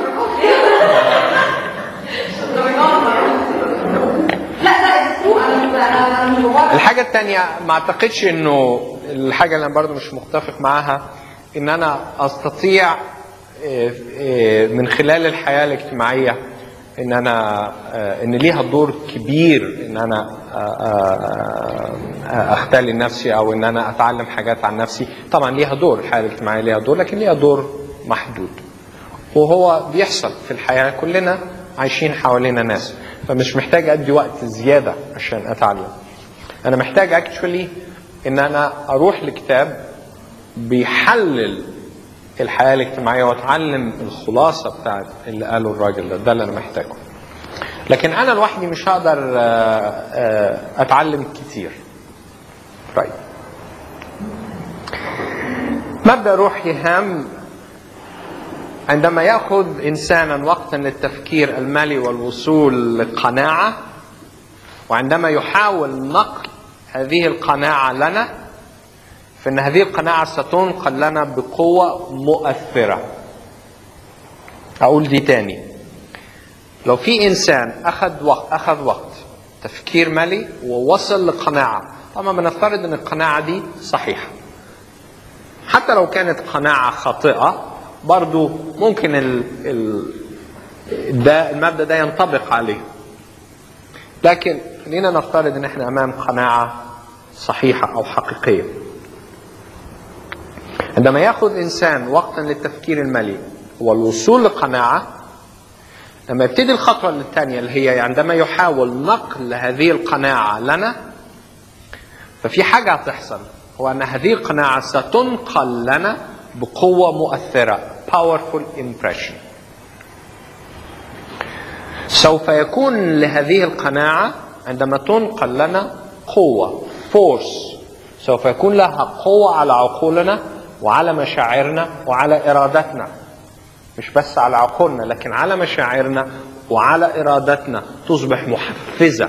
لا لا السوق انا مش انا أنا مش ببرر الحاجه الثانيه ما اعتقدش انه الحاجه اللي انا برضو مش متفق معاها ان انا استطيع آه، آه، من خلال الحياه الاجتماعيه ان انا آه، ان ليها دور كبير ان انا آه، آه، آه، اختلي نفسي او ان انا اتعلم حاجات عن نفسي طبعا ليها دور الحياه الاجتماعيه ليها دور لكن ليها دور محدود وهو بيحصل في الحياه كلنا عايشين حوالينا ناس فمش محتاج ادي وقت زياده عشان اتعلم انا محتاج اكشولي ان انا اروح لكتاب بيحلل الحياه الاجتماعيه واتعلم الخلاصه بتاعت اللي قاله الراجل ده ده اللي انا محتاجه لكن انا لوحدي مش هقدر آه، آه، اتعلم كتير طيب مبدا روحي هام عندما ياخذ انسانا وقتا للتفكير المالي والوصول للقناعه وعندما يحاول نقل هذه القناعه لنا فان هذه القناعه ستنقل لنا بقوه مؤثره اقول دي تاني لو في انسان اخذ وقت اخذ وقت تفكير مالي ووصل لقناعه طبعا بنفترض ان القناعه دي صحيحه حتى لو كانت قناعه خاطئه برضو ممكن ال ال ده المبدا ده ينطبق عليه لكن خلينا نفترض ان احنا امام قناعه صحيحه او حقيقيه عندما ياخذ انسان وقتا للتفكير المالي والوصول لقناعه لما يبتدي الخطوه الثانيه اللي هي عندما يحاول نقل هذه القناعه لنا ففي حاجه هتحصل هو ان هذه القناعه ستنقل لنا بقوه مؤثره powerful impression سوف يكون لهذه القناعه عندما تنقل لنا قوه force سوف يكون لها قوه على عقولنا وعلى مشاعرنا وعلى ارادتنا مش بس على عقولنا لكن على مشاعرنا وعلى ارادتنا تصبح محفزه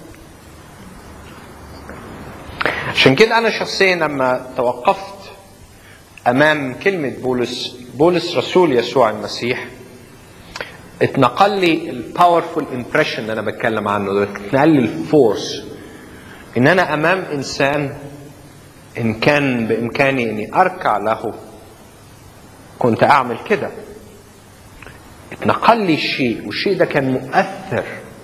عشان كده انا شخصيا لما توقفت امام كلمه بولس بولس رسول يسوع المسيح اتنقل لي الباورفول امبريشن اللي انا بتكلم عنه ده اتنقل لي الفورس ان انا امام انسان إن كان بإمكاني إني أركع له كنت أعمل كده اتنقل لي الشيء والشيء ده كان مؤثر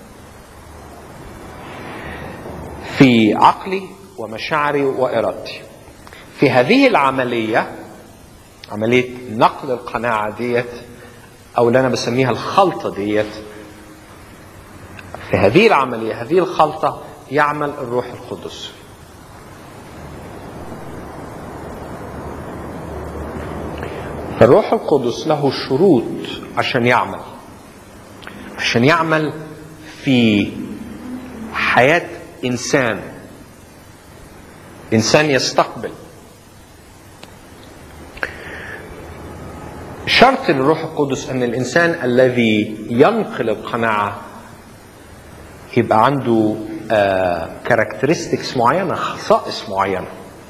في عقلي ومشاعري وإرادتي في هذه العملية عملية نقل القناعة ديت أو اللي أنا بسميها الخلطة ديت في هذه العملية هذه الخلطة يعمل الروح القدس الروح القدس له شروط عشان يعمل عشان يعمل في حياة إنسان إنسان يستقبل شرط للروح القدس أن الإنسان الذي ينقل القناعة يبقى عنده كاركترستكس معينة خصائص معينة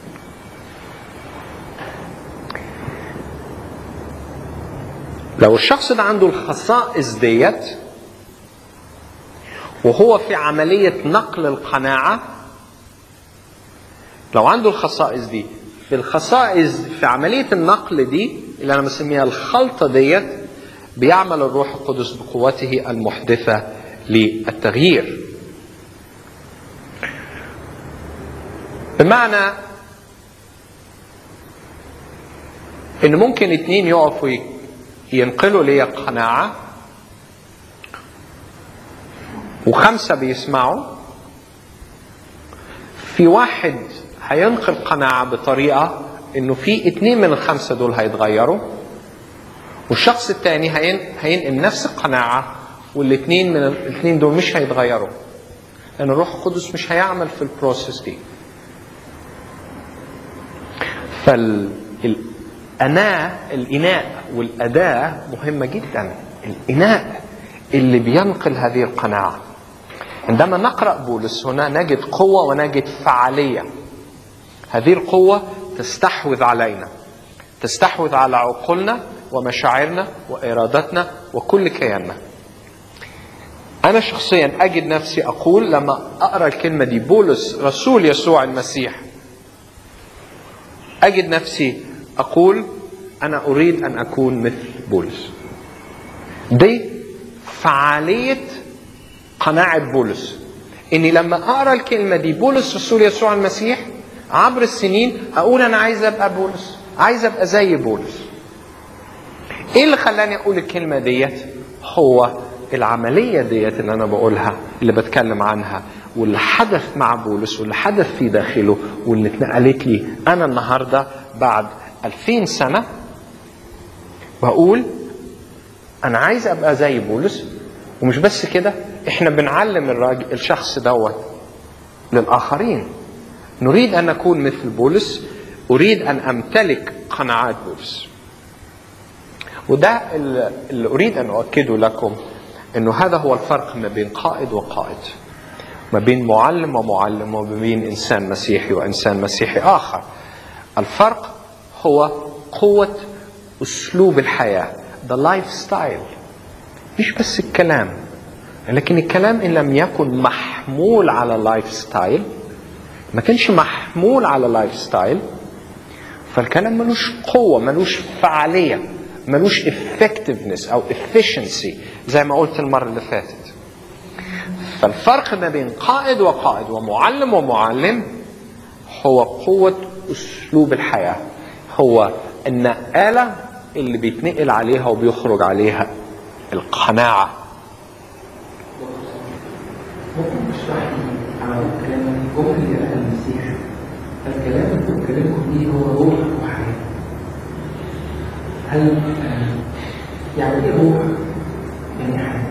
لو الشخص ده عنده الخصائص ديت وهو في عملية نقل القناعة لو عنده الخصائص دي في الخصائص في عملية النقل دي اللي أنا بسميها الخلطة ديت بيعمل الروح القدس بقوته المحدثة للتغيير بمعنى ان ممكن اتنين يقفوا ينقلوا لي قناعة وخمسة بيسمعوا في واحد هينقل قناعة بطريقة انه في اتنين من الخمسة دول هيتغيروا والشخص التاني هين هينقل نفس القناعة والاثنين من الاثنين دول مش هيتغيروا لان الروح القدس مش هيعمل في البروسيس دي فالأناة الإناء والأداة مهمة جدا الإناء اللي بينقل هذه القناعة عندما نقرأ بولس هنا نجد قوة ونجد فعالية هذه القوة تستحوذ علينا تستحوذ على عقولنا ومشاعرنا وإرادتنا وكل كياننا أنا شخصيا أجد نفسي أقول لما أقرأ الكلمة دي بولس رسول يسوع المسيح أجد نفسي أقول أنا أريد أن أكون مثل بولس دي فعالية قناعة بولس إني لما أقرأ الكلمة دي بولس رسول يسوع المسيح عبر السنين أقول أنا عايز أبقى بولس عايز أبقى زي بولس إيه اللي خلاني أقول الكلمة ديت هو العملية ديت اللي أنا بقولها اللي بتكلم عنها واللي حدث مع بولس واللي حدث في داخله واللي اتنقلت لي أنا النهاردة بعد ألفين سنة بقول أنا عايز أبقى زي بولس ومش بس كده إحنا بنعلم الراجل الشخص دوت للآخرين نريد أن نكون مثل بولس أريد أن أمتلك قناعات بولس وده اللي أريد أن أؤكده لكم أنه هذا هو الفرق ما بين قائد وقائد ما بين معلم ومعلم وما بين إنسان مسيحي وإنسان مسيحي آخر الفرق هو قوة أسلوب الحياة the lifestyle مش بس الكلام لكن الكلام إن لم يكن محمول على لايف ستايل ما كانش محمول على لايف ستايل فالكلام ملوش قوة ملوش فعالية ملوش effectiveness أو efficiency زي ما قلت المرة اللي فاتت فالفرق ما بين قائد وقائد ومعلم ومعلم هو قوة أسلوب الحياة هو النقالة اللي بيتنقل عليها وبيخرج عليها القناعة ممكن تشرح لي على كلام الجمله اللي قالها المسيح الكلام اللي بتكلمكم فيه هو روح وحياه هل آه، يعني ايه روح؟ يعني حياه؟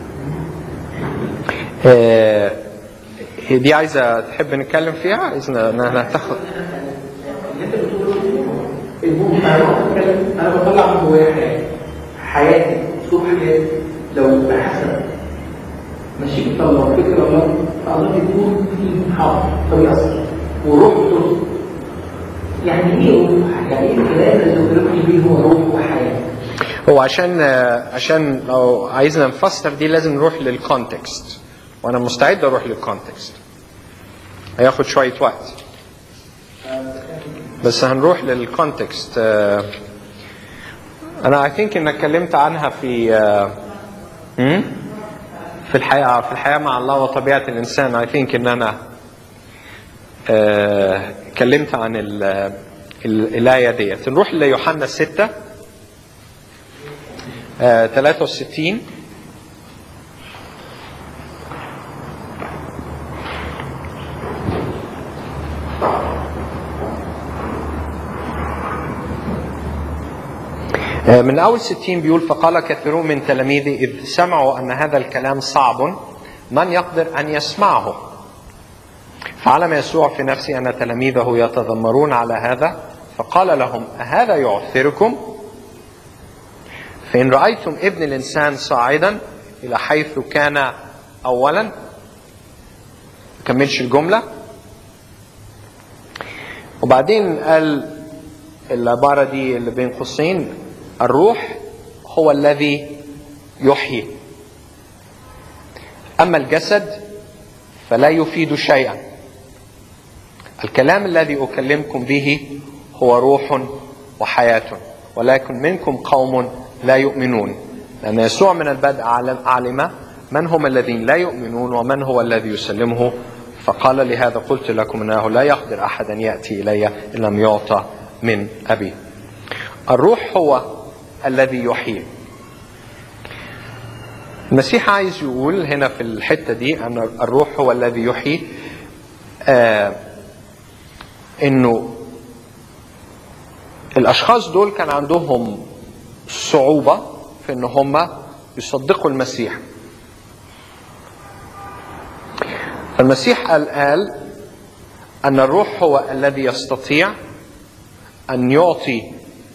آه، هي دي عايزة تحب نتكلم فيها عايزنا إنها تاخد اللي انت بتقوله المهم انا بتكلم انا بطلع من جوايا حياه حياتي اسلوب حياتي لو بحسب مشيئة الله وفكر الله فالله بيكون في حاضر فبيأثر وروح بترد يعني ايه روح؟ يعني ايه الكلام اللي بيقولوا بيه هو روح وحياه؟ هو عشان آه، عشان لو عايزنا نفسر دي لازم نروح للكونتكست وأنا مستعد أروح للكونتكست هياخد شوية وقت بس هنروح للكونتكست آه، انا اي ثينك ان اتكلمت عنها في آه، هم؟ في الحياه في الحياه مع الله وطبيعه الانسان اي ثينك ان انا آه، اتكلمت عن ال- ال- الايه ديت نروح ليوحنا 6 آه، 63 من أول ستين بيقول فقال كثيرون من تلاميذه إذ سمعوا أن هذا الكلام صعب من يقدر أن يسمعه فعلم يسوع في نفسه أن تلاميذه يتذمرون على هذا فقال لهم أهذا يعثركم فإن رأيتم ابن الإنسان صاعدا إلى حيث كان أولا كملش الجملة وبعدين قال العبارة دي اللي بين قوسين الروح هو الذي يحيي أما الجسد فلا يفيد شيئا الكلام الذي أكلمكم به هو روح وحياة ولكن منكم قوم لا يؤمنون لأن يسوع من البدء علم, علم من هم الذين لا يؤمنون ومن هو الذي يسلمه فقال لهذا قلت لكم انه لا يقدر احد ان ياتي الي ان لم يعطى من ابي. الروح هو الذي يحيي. المسيح عايز يقول هنا في الحته دي ان الروح هو الذي يحيي آه انه الاشخاص دول كان عندهم صعوبه في ان هم يصدقوا المسيح فالمسيح قال, قال ان الروح هو الذي يستطيع ان يعطي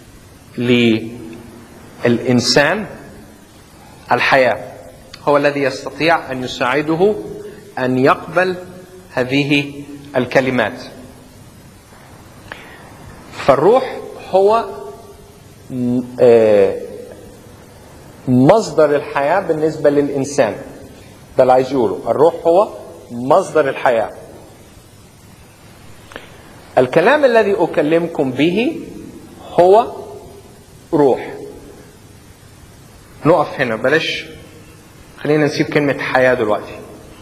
للانسان الحياه هو الذي يستطيع ان يساعده ان يقبل هذه الكلمات فالروح هو مصدر الحياه بالنسبه للانسان ده اللي عايز يقوله الروح هو مصدر الحياه الكلام الذي اكلمكم به هو روح نقف هنا بلاش خلينا نسيب كلمة حياة دلوقتي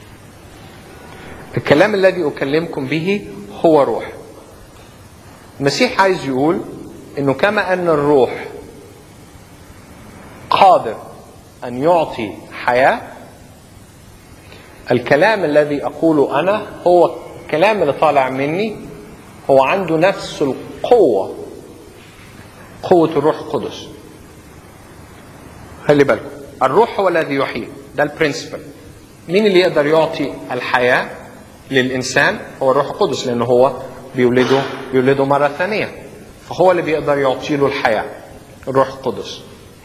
الكلام الذي أكلمكم به هو روح المسيح عايز يقول انه كما ان الروح قادر ان يعطي حياه الكلام الذي اقوله انا هو الكلام اللي طالع مني هو عنده نفس القوه قوه الروح القدس خلي بالكم الروح هو الذي يحيي ده البرنسبل مين اللي يقدر يعطي الحياه للانسان هو الروح القدس لانه هو بيولده بيولده مره ثانيه فهو اللي بيقدر يعطي له الحياه الروح القدس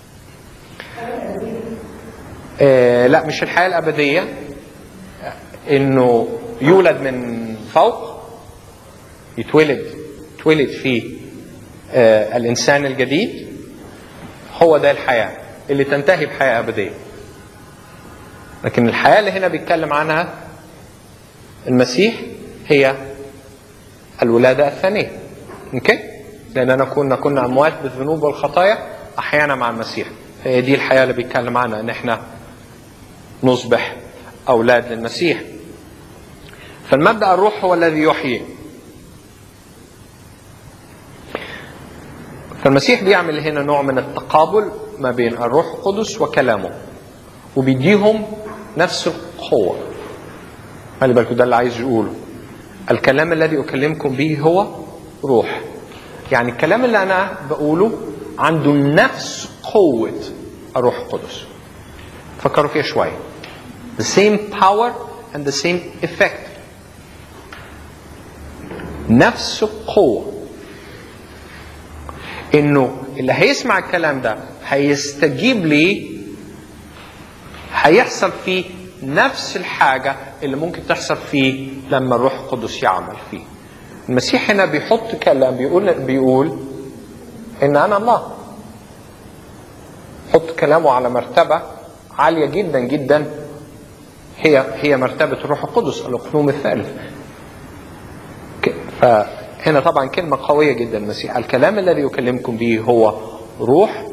آه لا مش الحياه الابديه انه يولد من فوق يتولد يتولد في آه الانسان الجديد هو ده الحياه اللي تنتهي بحياه ابديه لكن الحياه اللي هنا بيتكلم عنها المسيح هي الولاده الثانيه اوكي لاننا كنا كنا اموات بالذنوب والخطايا احيانا مع المسيح هي دي الحياه اللي بيتكلم عنها ان احنا نصبح اولاد للمسيح فالمبدا الروح هو الذي يحيي فالمسيح بيعمل هنا نوع من التقابل ما بين الروح القدس وكلامه وبيديهم نفس القوه خلي بالكم ده اللي عايز يقوله الكلام الذي اكلمكم به هو روح يعني الكلام اللي انا بقوله عنده نفس قوه الروح القدس فكروا فيها شويه the same power and the same effect نفس القوه انه اللي هيسمع الكلام ده هيستجيب ليه هيحصل فيه نفس الحاجه اللي ممكن تحصل فيه لما الروح القدس يعمل فيه المسيح هنا بيحط كلام بيقول بيقول ان انا الله حط كلامه على مرتبه عاليه جدا جدا هي هي مرتبه الروح القدس الاقلوم الثالث هنا طبعا كلمة قوية جدا المسيح الكلام الذي يكلمكم به هو روح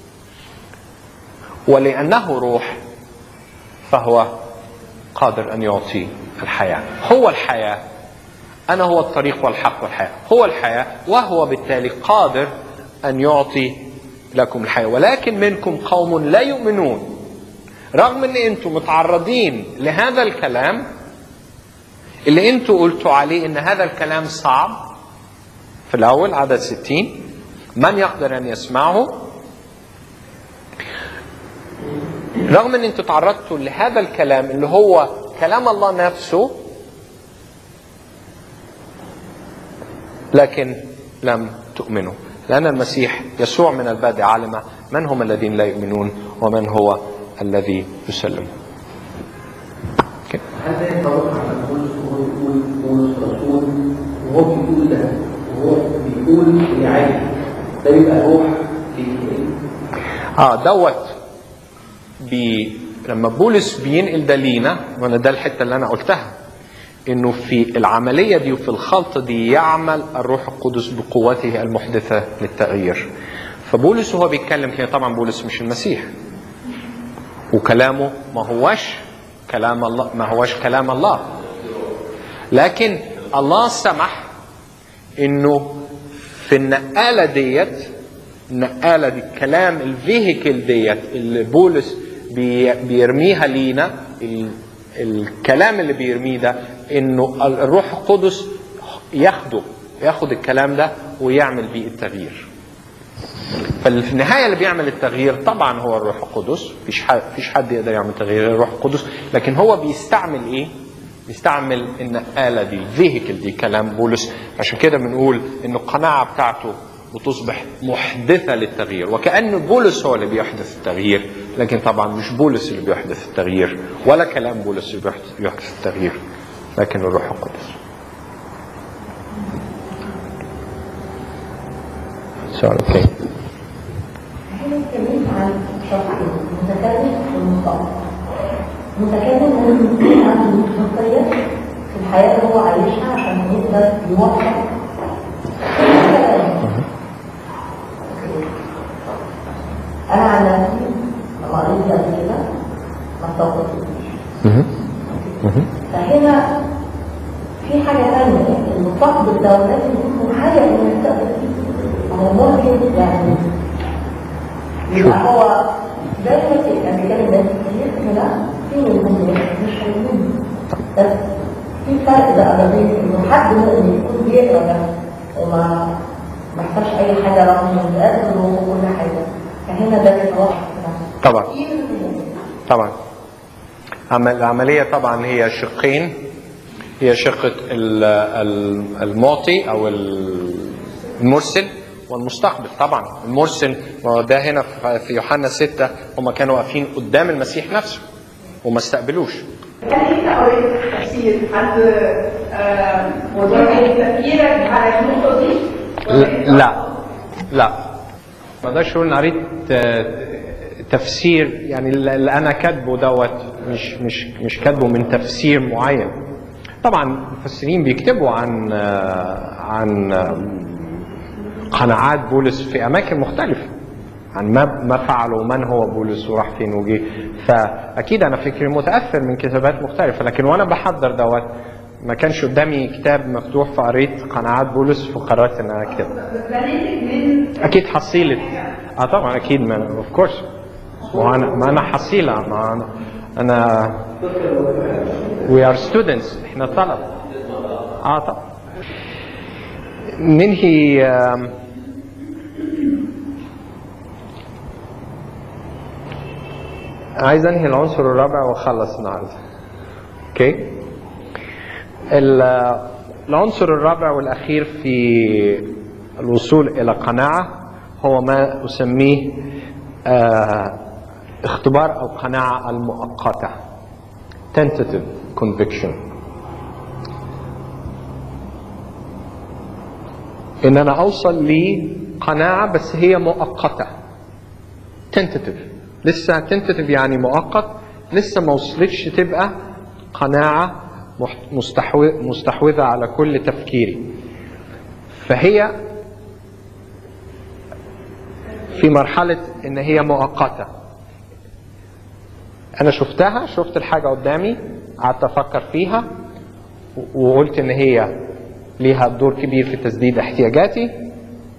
ولأنه روح فهو قادر أن يعطي الحياة هو الحياة أنا هو الطريق والحق والحياة هو الحياة وهو بالتالي قادر أن يعطي لكم الحياة ولكن منكم قوم لا يؤمنون رغم أن أنتم متعرضين لهذا الكلام اللي أنتم قلتوا عليه أن هذا الكلام صعب في الأول عدد ستين من يقدر أن يسمعه رغم أن أنتم تعرضتوا لهذا الكلام اللي هو كلام الله نفسه لكن لم تؤمنوا لأن المسيح يسوع من البادئ علم من هم الذين لا يؤمنون ومن هو الذي يسلم okay. هذا يتوقع على بولس وهو بيقول بولس رسول وهو بيقول ده وهو بيقول لعادي ده بيبقى روح ليه؟ اه دوت بي لما بولس بينقل ده لينا وانا ده الحته اللي انا قلتها انه في العمليه دي وفي الخلطه دي يعمل الروح القدس بقوته المحدثه للتغيير فبولس وهو بيتكلم هنا طبعا بولس مش المسيح وكلامه ما هوش كلام الله ما هوش كلام الله لكن الله سمح انه في النقاله ديت النقاله دي الكلام الفيهيكل ديت اللي بولس بي بيرميها لينا ال الكلام اللي بيرميه ده انه الروح القدس ياخده ياخد الكلام ده ويعمل بيه التغيير ففي النهاية اللي بيعمل التغيير طبعا هو الروح القدس مفيش حد فيش حد يقدر يعمل تغيير غير الروح القدس لكن هو بيستعمل ايه؟ بيستعمل النقالة دي الفيهيكل دي كلام بولس عشان كده بنقول ان القناعة بتاعته بتصبح محدثة للتغيير وكأن بولس هو اللي بيحدث التغيير لكن طبعا مش بولس اللي بيحدث التغيير ولا كلام بولس اللي بيحدث- بيحدث التغيير لكن الروح القدس Sorry, okay. احنا اتكلمنا عن شخصين المتكلم والمستقبل المتكلم لازم يكون عنده شخصية في الحياة اللي هو عايشها عشان يقدر يوفق أنا عن نفسي لما قريت قبل كده ما استوقفتنيش فهنا في حاجة تانية إن فقد الدولة لازم يكون مهيأ إنه يستقبل فيه هو ممكن يعني يبقى هو زي ما كان بيتكلم ناس كتير هنا في منهم ناس مش هيكون بس في فرق بقى ما بين انه حد مؤمن يكون بيقرا ده وما ما يحصلش اي حاجه رغم انه متاثر وكل حاجه فهنا ده بيتوقف طبعا طبعا عم- العملية طبعا هي شقين هي شقة ال- ال- المعطي أو ال- المرسل والمستقبل طبعا المرسل ما هو ده هنا في- في يوحنا ستة هم كانوا واقفين قدام المسيح نفسه وما استقبلوش هل انت قريت تفسير حد آه، وجه تفكيرك على النقطه دي؟ ولا أنت لا لا ما اقدرش اقول إن قريت آه، تفسير يعني اللي انا كاتبه دوت مش مش مش كاتبه من تفسير معين طبعا المفسرين بيكتبوا عن آه، عن آه، قناعات بولس في اماكن مختلفه عن ما ما فعل ومن هو بولس وراح فين وجه فاكيد انا فكري متاثر من كتابات مختلفه لكن وانا بحضر دوت ما كانش قدامي كتاب مفتوح فقريت قناعات بولس فقررت ان انا اكتبه ده ناتج من اكيد حصيله اه طبعا اكيد ما اوف كورس وانا ما انا حصيله ما انا انا وي ار ستودنتس احنا طلب اه طبعا ننهي آم، عايز انهي العنصر الرابع واخلص النهارده اوكي ال- العنصر الرابع والاخير في الوصول الى قناعه هو ما اسميه آه، اختبار القناعه المؤقته tentative conviction ان انا اوصل لقناعه بس هي مؤقته tentative لسه tentative يعني مؤقت لسه ما وصلتش تبقى قناعه مح- مستحو- مستحوذه على كل تفكيري فهي في مرحلة إن هي مؤقتة أنا شفتها شفت الحاجة قدامي قعدت أفكر فيها وقلت إن هي ليها دور كبير في تسديد احتياجاتي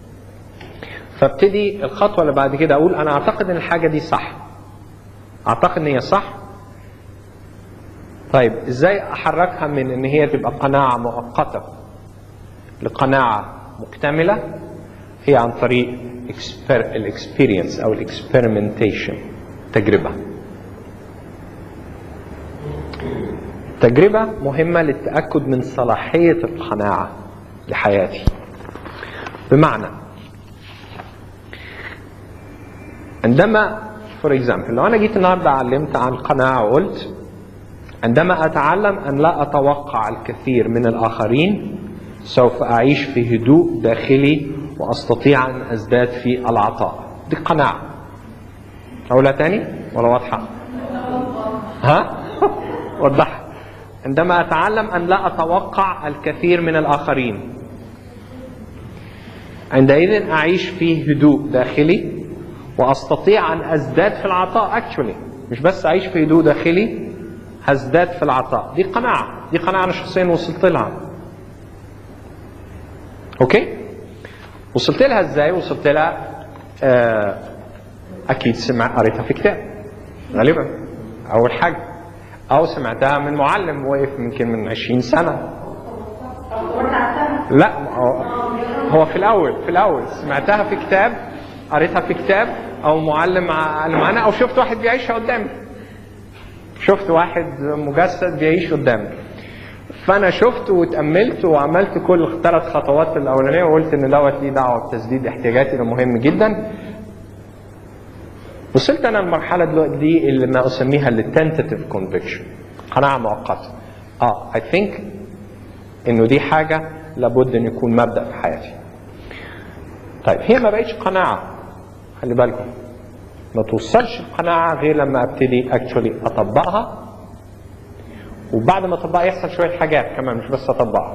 فابتدي الخطوة اللي بعد كده أقول أنا أعتقد إن الحاجة دي صح أعتقد إن هي صح طيب إزاي أحركها من إن هي تبقى قناعة مؤقتة لقناعة مكتملة هي عن طريق الاكسبيرينس أو الاكسبيرمنتيشن تجربة تجربة مهمة للتأكد من صلاحية القناعة لحياتي بمعنى عندما فور اكزامبل لو انا جيت النهارده علمت عن قناعه وقلت عندما اتعلم ان لا اتوقع الكثير من الاخرين سوف اعيش في هدوء داخلي واستطيع ان ازداد في العطاء دي قناعه اقولها تاني ولا واضحه ها وضحها عندما اتعلم ان لا اتوقع الكثير من الاخرين عندئذ اعيش في هدوء داخلي واستطيع ان ازداد في العطاء اكشولي مش بس اعيش في هدوء داخلي هزداد في العطاء دي قناعه دي قناعه انا شخصيا وصلت لها اوكي وصلت لها ازاي وصلت لها آه اكيد سمع قريتها في كتاب غالبا اول حاجه او سمعتها من معلم وقف يمكن من 20 سنه لا هو- هو في الاول في الاول سمعتها في كتاب قريتها في كتاب او معلم قال معانا او شفت واحد بيعيشها قدامي شفت واحد مجسد بيعيش قدامي فانا شفت واتاملت وعملت كل الثلاث خطوات الاولانيه وقلت ان دوت ليه دعوه بتسديد احتياجاتي ده مهم جدا وصلت انا المرحله دلوقتي دي اللي ما اسميها التنتاتيف كونفكشن قناعه مؤقته اه اي ثينك انه دي حاجه لابد ان يكون مبدا في حياتي طيب هي ما بقتش قناعه خلي بالكم ما توصلش القناعه غير لما ابتدي اكشولي اطبقها وبعد ما اطبقها يحصل شويه حاجات كمان مش بس اطبقها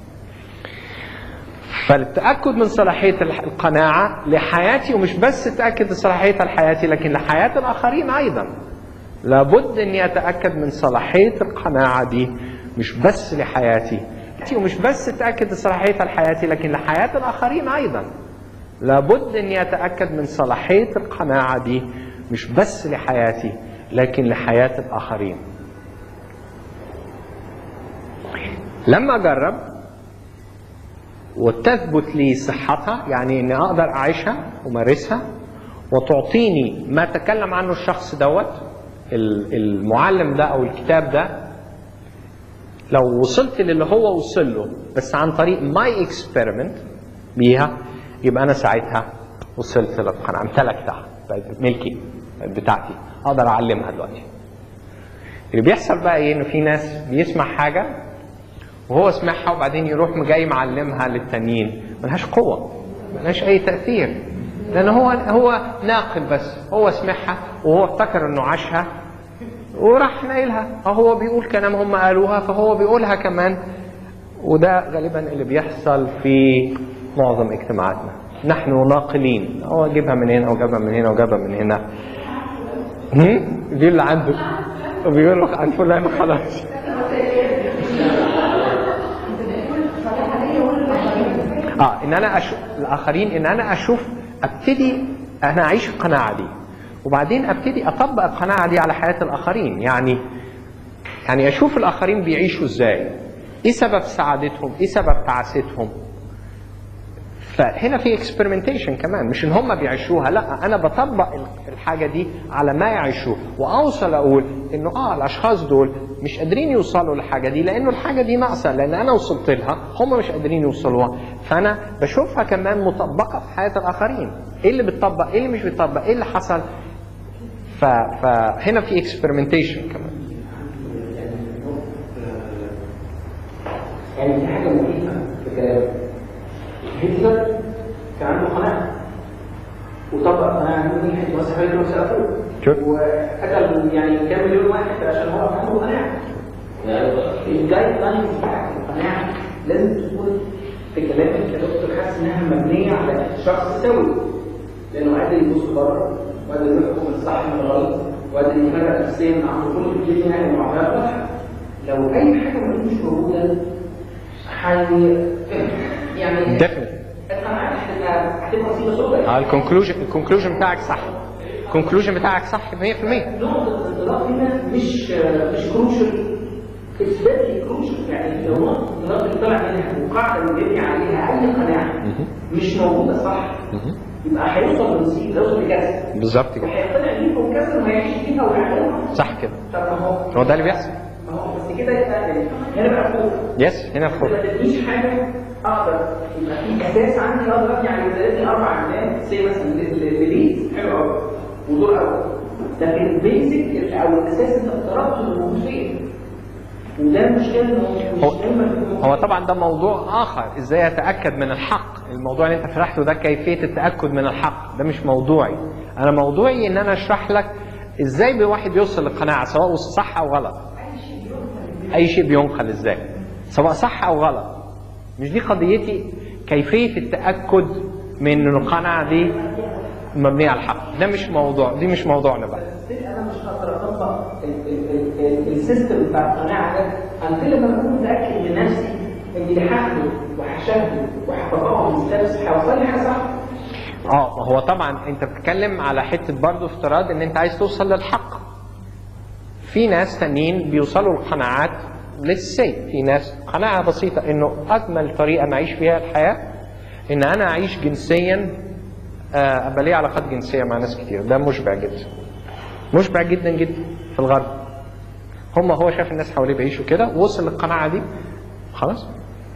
فالتأكد من صلاحية الح- القناعة لحياتي ومش بس التأكد من صلاحيتها لحياتي لكن لحياة الآخرين أيضا لابد أني أتأكد من صلاحية القناعة دي مش بس لحياتي ومش بس أتأكد من صلاحيتها لحياتي لكن لحياة الآخرين أيضا لابد أني أتأكد من صلاحية القناعة دي مش بس لحياتي لكن لحياة الآخرين لما أجرب وتثبت لي صحتها يعني اني اقدر اعيشها وامارسها وتعطيني ما تكلم عنه الشخص دوت ال- المعلم ده او الكتاب ده لو وصلت للي هو وصل له بس عن طريق ماي اكسبيرمنت بيها يبقى انا ساعتها وصلت للقناعه امتلكتها بقت ملكي بقت بتاعتي اقدر اعلمها دلوقتي اللي بيحصل بقى ايه ان في ناس بيسمع حاجه وهو سمعها وبعدين يروح جاي معلمها للتانيين ملهاش قوة ملهاش أي تأثير لأن هو هو ناقل بس هو سمعها وهو افتكر إنه عاشها وراح نايلها هو بيقول كلام هم قالوها فهو بيقولها كمان وده غالبا اللي بيحصل في معظم اجتماعاتنا نحن ناقلين هو جيبها من هنا وجابها من هنا وجابها من هنا هم؟ دي اللي عنده وبيقول عن فلان خلاص اه ان انا اشوف الاخرين ان انا اشوف ابتدي انا اعيش القناعه دي وبعدين ابتدي اطبق القناعه دي على حياه الاخرين يعني يعني اشوف الاخرين بيعيشوا ازاي ايه سبب سعادتهم ايه سبب تعاستهم فهنا في اكسبيرمنتيشن كمان مش ان هم بيعيشوها لا انا بطبق الحاجه دي على ما يعيشوه واوصل اقول انه اه الاشخاص دول مش قادرين يوصلوا للحاجه دي لانه الحاجه دي ناقصه لان انا وصلت لها هم مش قادرين يوصلوها فانا بشوفها كمان مطبقه في حياه الاخرين ايه اللي بتطبق ايه اللي مش بيطبق ايه اللي حصل ف... فهنا في اكسبيرمنتيشن كمان يعني في حاجه مخيفه في كلامك هتلر كان عنده قناعه وطبق قناعه دي حته وسع حته وسع فوق شوف. وقتل يعني كام مليون واحد عشان هو كان عنده قناعه الجايد لاينز بتاعت القناعه لازم تكون في كلامك يا دكتور حاسس انها مبنيه على شخص سوي لانه قادر يبص بره وقادر يحكم الصح من الغلط وقادر يفرق نفسيا عنده كل الدنيا يعني معتبر لو اي حاجه ما مش موجوده حي يعني Definitely. القناعات هتبقى هتبقى مصيبه سوداء الكونكلوجن الكونكلوجن بتاعك صح الكونكلوجن بتاعك صح 100% نقطة الانطلاق هنا مش مش كروشال اتس فيري كروشال يعني لو نقطة الانطلاق اللي طلع منها وقاعدة بنبني عليها أي قناعة مش موجودة صح يبقى هيوصل لنصيب هيوصل لكسر بالظبط كده وهيقتنع بيها وكسر وهيعيش فيها ويعملها صح كده طب ما هو هو ده اللي بيحصل ما هو بس كده يبقى هنا بقى فوق يس هنا الخوف ما تدينيش حاجة أقدر يبقى في أساس عندي أقدر أبني عليه زي أربع علامات زي مثلا لليد حلو قوي ودور أول لكن البيزك أو الأساس أنت اقتربت من الموجود فين وده المشكلة إن هو هو مش دايما بيكون هو طبعا ده موضوع اخر ازاي اتاكد من الحق الموضوع اللي انت شرحته ده كيفيه التاكد من الحق ده مش موضوعي انا موضوعي ان انا اشرح لك ازاي الواحد يوصل للقناعه سواء صح او غلط اي شيء بينقل ازاي سواء صح او غلط مش دي قضيتي كيفيه التاكد من ان القناعه دي مبنيه على الحق ده مش موضوع دي مش موضوعنا بقى انا مش هقدر اطبق ال- ال- ال- السيستم بتاع القناعه ده انتل لما اكون متاكد من نفسي ان اللي هاخده وهشاهده وهطبقه بالستبس هيوصل لي حاجه صح اه ما هو طبعا انت بتتكلم على حته برضه افتراض ان انت عايز توصل للحق في ناس تانيين بيوصلوا لقناعات للسي في ناس قناعة بسيطة انه اجمل طريقة نعيش فيها الحياة ان انا اعيش جنسيا آه، ابقى لي علاقات جنسية مع ناس كتير ده مشبع جدا مشبع جدا جدا في الغرب هم هو شاف الناس حواليه بيعيشوا كده ووصل للقناعة دي خلاص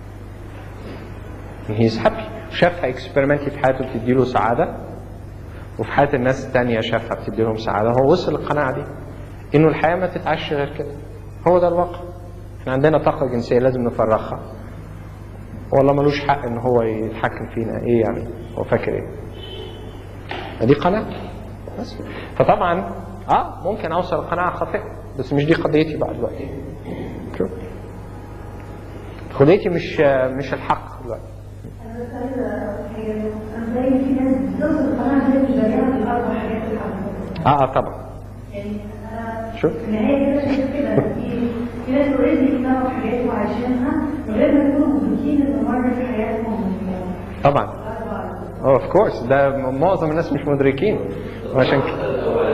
هيز هابي شافها اكسبيرمنتلي في حياته بتديله سعادة وفي حياة الناس التانية شافها بتدي لهم سعادة هو وصل للقناعة دي إنه الحياة ما تتعش غير كده هو ده الواقع احنا عندنا طاقة جنسية لازم نفرغها والله ملوش حق إن هو يتحكم فينا إيه يعني هو فاكر إيه دي قناعة بس فطبعا اه ممكن اوصل لقناعة خاطئة بس مش دي قضيتي بقى دلوقتي شوف قضيتي مش مش الحق دلوقتي انا بس عايزه حاجه انا زي في ناس بتوصل القناعه دي مش دايما بالاربع حاجات اللي عندهم اه اه طبعا يعني انا شوف في النهايه كده شايف كده في في ناس اوريدي اكتسبوا حاجات وعايشينها من غير ما يكونوا مدركين ان مر في حياتهم طبعا الاربع اوف كورس ده م- معظم الناس مش مدركين وعشان كده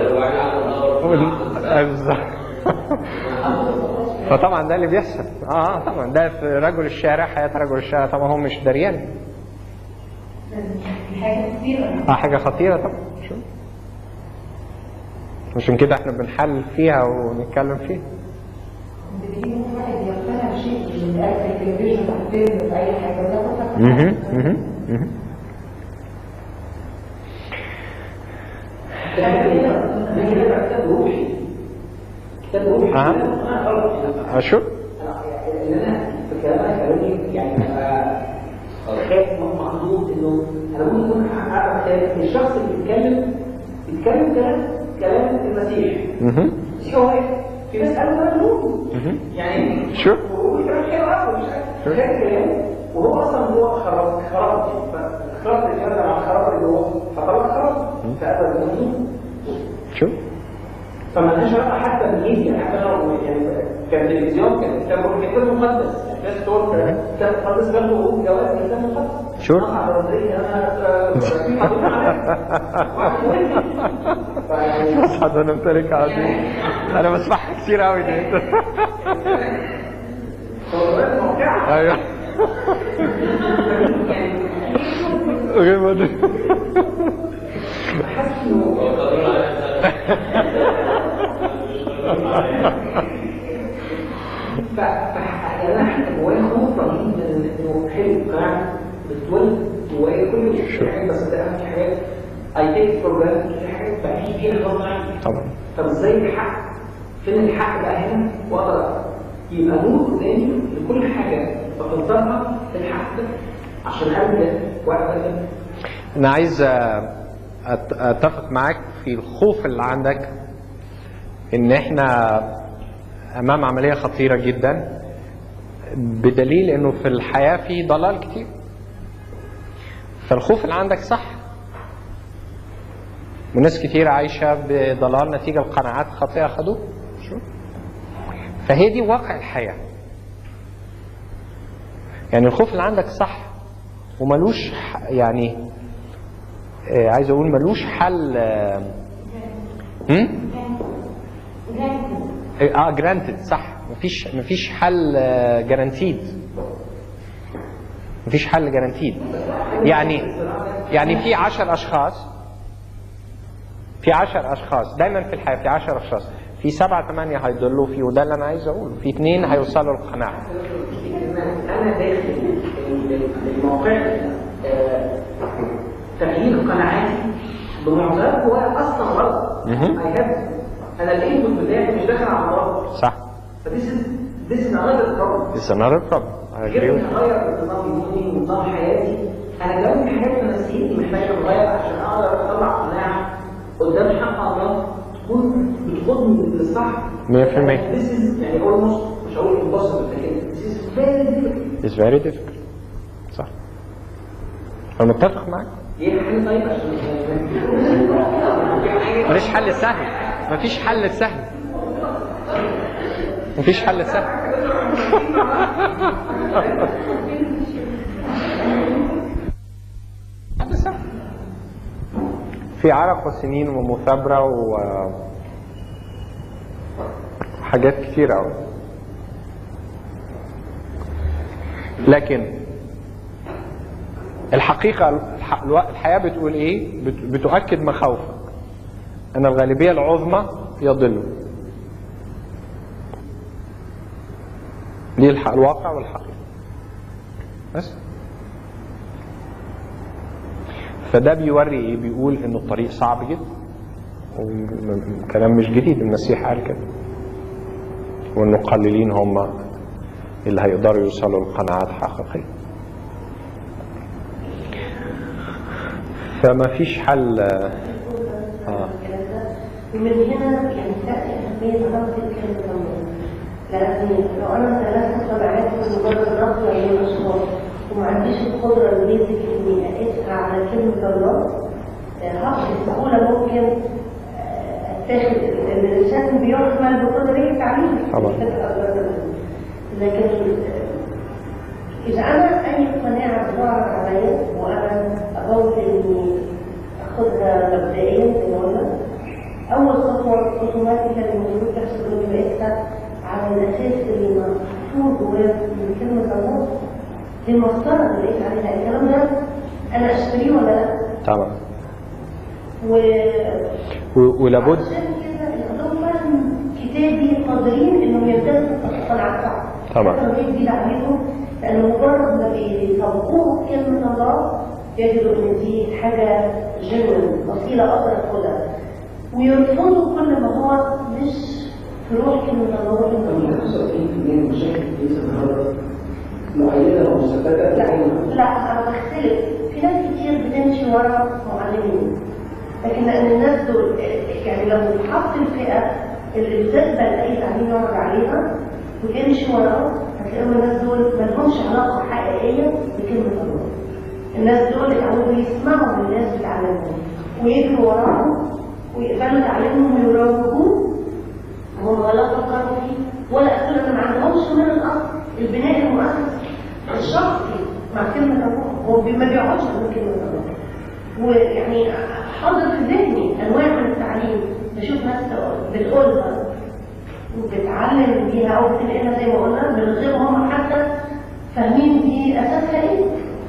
بالظبط. فطبعا ده اللي بيحصل اه آه، طبعا ده في رجل الشارع حياه رجل الشارع طبعا هو مش دريان دي حاجه كتيره اه حاجه خطيره طبعا شو عشان كده احنا بنحلل فيها ونتكلم فيها بتجيب واحد يقتنع بشيء من في التلفزيون او فيلم في اي حاجه ده فتره مهم، مهم، مهم. ده كده بقى كتاب روحي كتاب روحي آه. انا غلط اه شو ان انا في كلامك كلامي يعني ابقى خايف مخضوض انه انا ممكن اكون اعرف كلام الشخص اللي بيتكلم بيتكلم كلام كلام المسيح مهم. مش هو إيه؟ في ناس قالوا ده مجنون مهم. يعني شو وهو كلام حلو قوي مش عارف خد كلام وهو اصلا هو خراب خراب فخراب الكلام مع الخراب اللي هو فطلع خراب فقبل المجنون شو فما لهاش علاقه حتى بالميديا حتى لو يعني كان تلفزيون كان كتاب كتاب مقدس الناس تقول كتاب مقدس برضه يقول جواز كتاب مقدس شو؟ أنا على رضية أنا حاطط عليه. واحد منهم. فيعني اصعد انا امتلك عظيم انا بسمعها كتير قوي دي صورات موقعة ايوه غير ما ادري حاسس إنه ف ف- يعني انا جوايا خوف رهيب من انه حلو قناعه بتولد جوايا كل حاجه بس ده في حاجات اي تيك فور جرانتد في حاجات بعيش فيها غصب عني طبعا طب ازاي الحق؟ فين الحق بقى هنا؟ واقدر يبقى نور قدامي لكل حاجه بفلترها في الحق ده عشان ابدا واقدر انا عايز آه، أت- اتفق معاك في الخوف اللي عندك ان احنا امام عمليه خطيره جدا بدليل انه في الحياه في ضلال كتير فالخوف اللي عندك صح وناس كتير عايشة بضلال نتيجة لقناعات خاطئة خدوه شو فهي دي واقع الحياة يعني الخوف اللي عندك صح وملوش ح- يعني آه، عايز اقول ملوش حل آه، هم؟ اه جرانتد صح مفيش مفيش حل جرانتيد مفيش حل جرانتيد يعني يعني في عشر اشخاص في عشر اشخاص دايما في الحياه في عشر اشخاص في سبعة ثمانية هيضلوا فيه وده اللي انا عايز اقوله في اثنين هيوصلوا للقناعة انا داخل الموقع آه، تغيير قناعاتي بمعطيات هو اصلا غلط مهم. I have- انا الانبوت بتاعي مش داخل على الله صح فديس this is another problem It's another problem I agree غير with اني you. اغير نظام يومي ونظام حياتي انا كمان في حاجات في نفسيتي محتاجه اتغير عشان اقدر اطلع قناعه قدام حق الله تكون بتقودني للصح 100% This is يعني almost مش هقول impossible لكن this is very difficult It's very difficult صح أنا متفق معاك ايه الحل طيب عشان مفيش حل سهل مفيش حل سهل مفيش حل سهل حل سهل في عرق وسنين ومثابرة و حاجات كتير أوي لكن الحقيقة الح- الو- الحياة بتقول إيه؟ بت- بتؤكد مخاوفك أن الغالبية العظمى يضلوا دي الح- الواقع والحقيقة بس فده بيوري ايه بيقول انه الطريق صعب جدا وكلام مش جديد المسيح قال كده وانه قليلين هم اللي هيقدروا يوصلوا لقناعات حقيقيه فما فيش حل اه ومن هنا يعني تأتي أهمية ضبط الكلمة الضمنية لأن لو أنا ثلاثة طبعات مجرد ضغط عين الأشخاص وما عنديش القدرة البيزك إني أقيسها على كلمة الله هقدر بسهولة ممكن آه، أتاخد لأن الإنسان بيحمل بقدر تعليم طبعا. لكن آه، إذا أنا أي قناعة بتعرض عليا وأنا أقول إني أخدها مبدئيا زي ما قلنا أول خطوة أوتوماتيكا المفروض تحصل إني بقيتها على الأساس اللي مفروض جوايا من كلمة الله دي المسطرة اللي لقيت عليها الكلام ده أنا أشتريه ولا لأ؟ طبعا و و- ولابد عشان كده الأطفال فعلا كتابي قادرين إنهم يلتزموا بالقناعات بتاعتهم. طبعا. حتى لو هي جديدة عليهم لأن مجرد ما بيطبقوها كلمة الله يجدوا إن دي حاجة جنون وسيلة أقدر أخدها ويرفضوا كل ما هو مش في روح كلمة الله وكلمة الله. 95% من مشاكل الكنيسه النهارده مؤيده ومثبته لا بعلم لا انا بختلف في ناس كتير بتمشي ورا معلمين لكن لان الناس دول يعني لو اتحط الفئه اللي بتقبل اي تعليم يعرض عليها وتمشي وراه هتلاقيهم الناس دول ما لهمش علاقه حقيقيه بكلمه الله الناس دول اتعودوا يسمعوا من الناس بتعلمهم ويجروا وراهم ويقبلوا تعليمهم ويروجوه هم لا فكروا فيه ولا اصلا ما عندهمش من الاصل البناء المؤسسي الشخصي مع كلمه الله هو بي- ما بيقعدش من كلمه الله ويعني حاضر في ذهني انواع من التعليم بشوف ناس بتقولها وبتعلم بيها او بتنقلها زي ما قلنا من غير هم حتى فاهمين دي اساسها ايه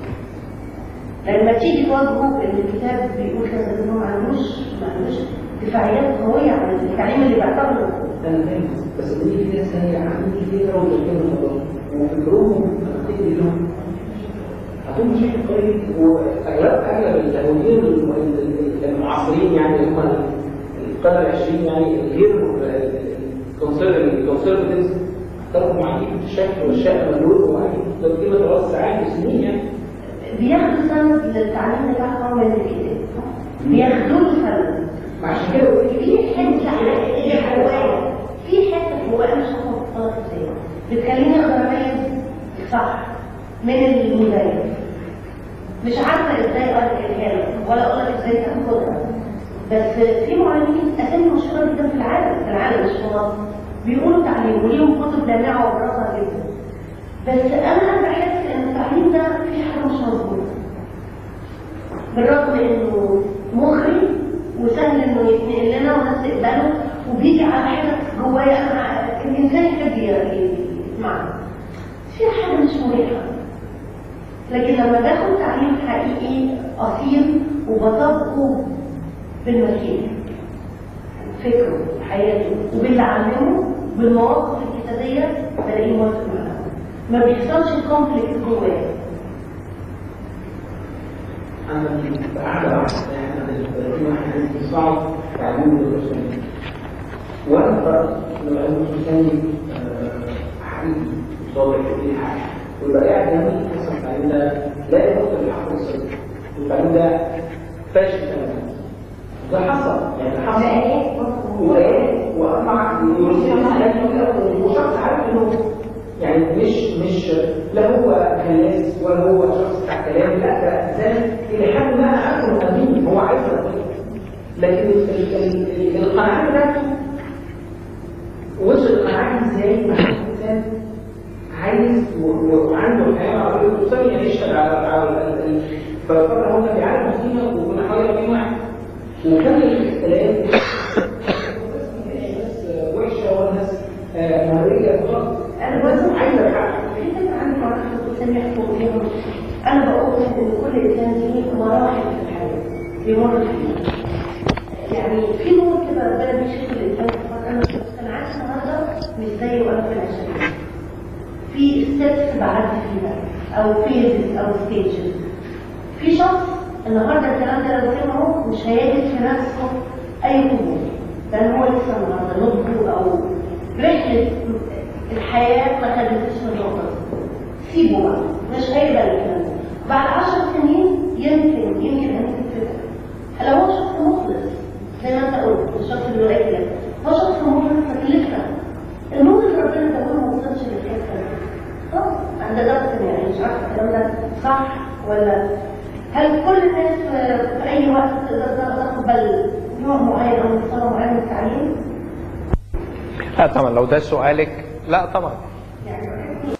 لما تيجي تواجهه ان الكتاب بيقول كذا ان هو ما عندوش ما عندوش دفاعيات قويه عن التعليم اللي بيعتبره انا فاهم بس دي في ناس ثانيه عندي فكره وكلمه الله وفكرهم تقليدي لهم هتكون بشكل قريب واغلب اغلب اللاهوتيين المعاصرين يعني اللي هم القرن العشرين يعني غير الكونسرفتيفز اختلفوا مع دي الشكل والشكل واللون ومع دي قيمه الله ساعات وسنين يعني بياخدوا سند للتعليم بتاعهم من الكتاب بياخدوا له سند عشان كده في حته حقيقيه جوايا في حته جوايا مش هاخد خلاص ازاي بتخليني اقدر اميز الصح من المزيف مش عارفه ازاي اقولها لك ولا اقول لك ازاي تاخدها بس في معلمين اسامي مشهوره جدا في العالم في العالم مش في مصر بيقولوا تعليم وليهم كتب لامعه وبراسه جدا بس انا بحس ان التعليم ده في حاجه مش مظبوطه بالرغم انه مغري وسهل انه يتنقل لنا وناس تقبله وبيجي على حاجه جوايا انا الانسان يحب يسمعها في حاجه مش مريحه لكن لما باخد تعليم حقيقي اصيل وبطبقه بالمسيح فكره حياته وباللي علمه بالمواقف الكتابيه بلاقيه موافق معاها ما بيحصلش كونفليكت جوايا أنا في قاعدة واحدة إحنا في واحد بيصعد تعليم الرسول وأنا قرأت إن العلم الإنساني حقيقي صادق في حاجة ويبقى قاعد جنبي قصة التعليم ده لا يوصل للحق الصدق والتعليم ده فاشل تماما ده حصل يعني حصل وآيات وأطلع وشخص عارف إنه يعني مش مش لا هو كناس ولا هو شخص بتاع كلام لا ده انسان الى حد ما عارف انه امين هو عايز يطير لكن ال- ال- ال- القناعات بتاعته وصل القناعات ازاي مع انسان عايز و- و- وعنده الحياه العربيه وصل يعني يشتغل على على ال- ال- فالفتره هو كان بيعرف نفسينا وكنا حوالي 40 واحد وكان الاختلاف ناس وحشه وناس مهريه وخلاص انا برضه عايزه الحق في فكره عندي معرفه الانسان يحكم فيها انا بقول ان كل انسان ليه مراحل في الحياه بيمر فيها يعني في نور كده ربنا بيشوف الانسان في فتره انا انا عايش النهارده مش زي وانا في العشرين في ستيبس بعدي فيها او فيزز او ستيجز في شخص النهارده الكلام ده لو سمعه مش هيجد في نفسه اي قبول لان هو لسه النهارده نضجه او رحله الحياه ما خدتش من النقطه دي. سيبه بقى مش هيقبل الكلام ده بعد عشر سنين يمكن يمكن انت تفكر لو هو شخص مخلص زي ما انت قلت الشخص اللي وراك لك هو شخص مخلص لكن لسه النور اللي ربنا اداله ما وصلش للحته دي خلاص عند ضغط يعني مش عارفه الكلام ده صح ولا هل كل الناس في في اي وقت تقدر تقبل نوع معين او مستوى معين من التعليم؟ لا طبعا لو ده سؤالك لا طبعا يعني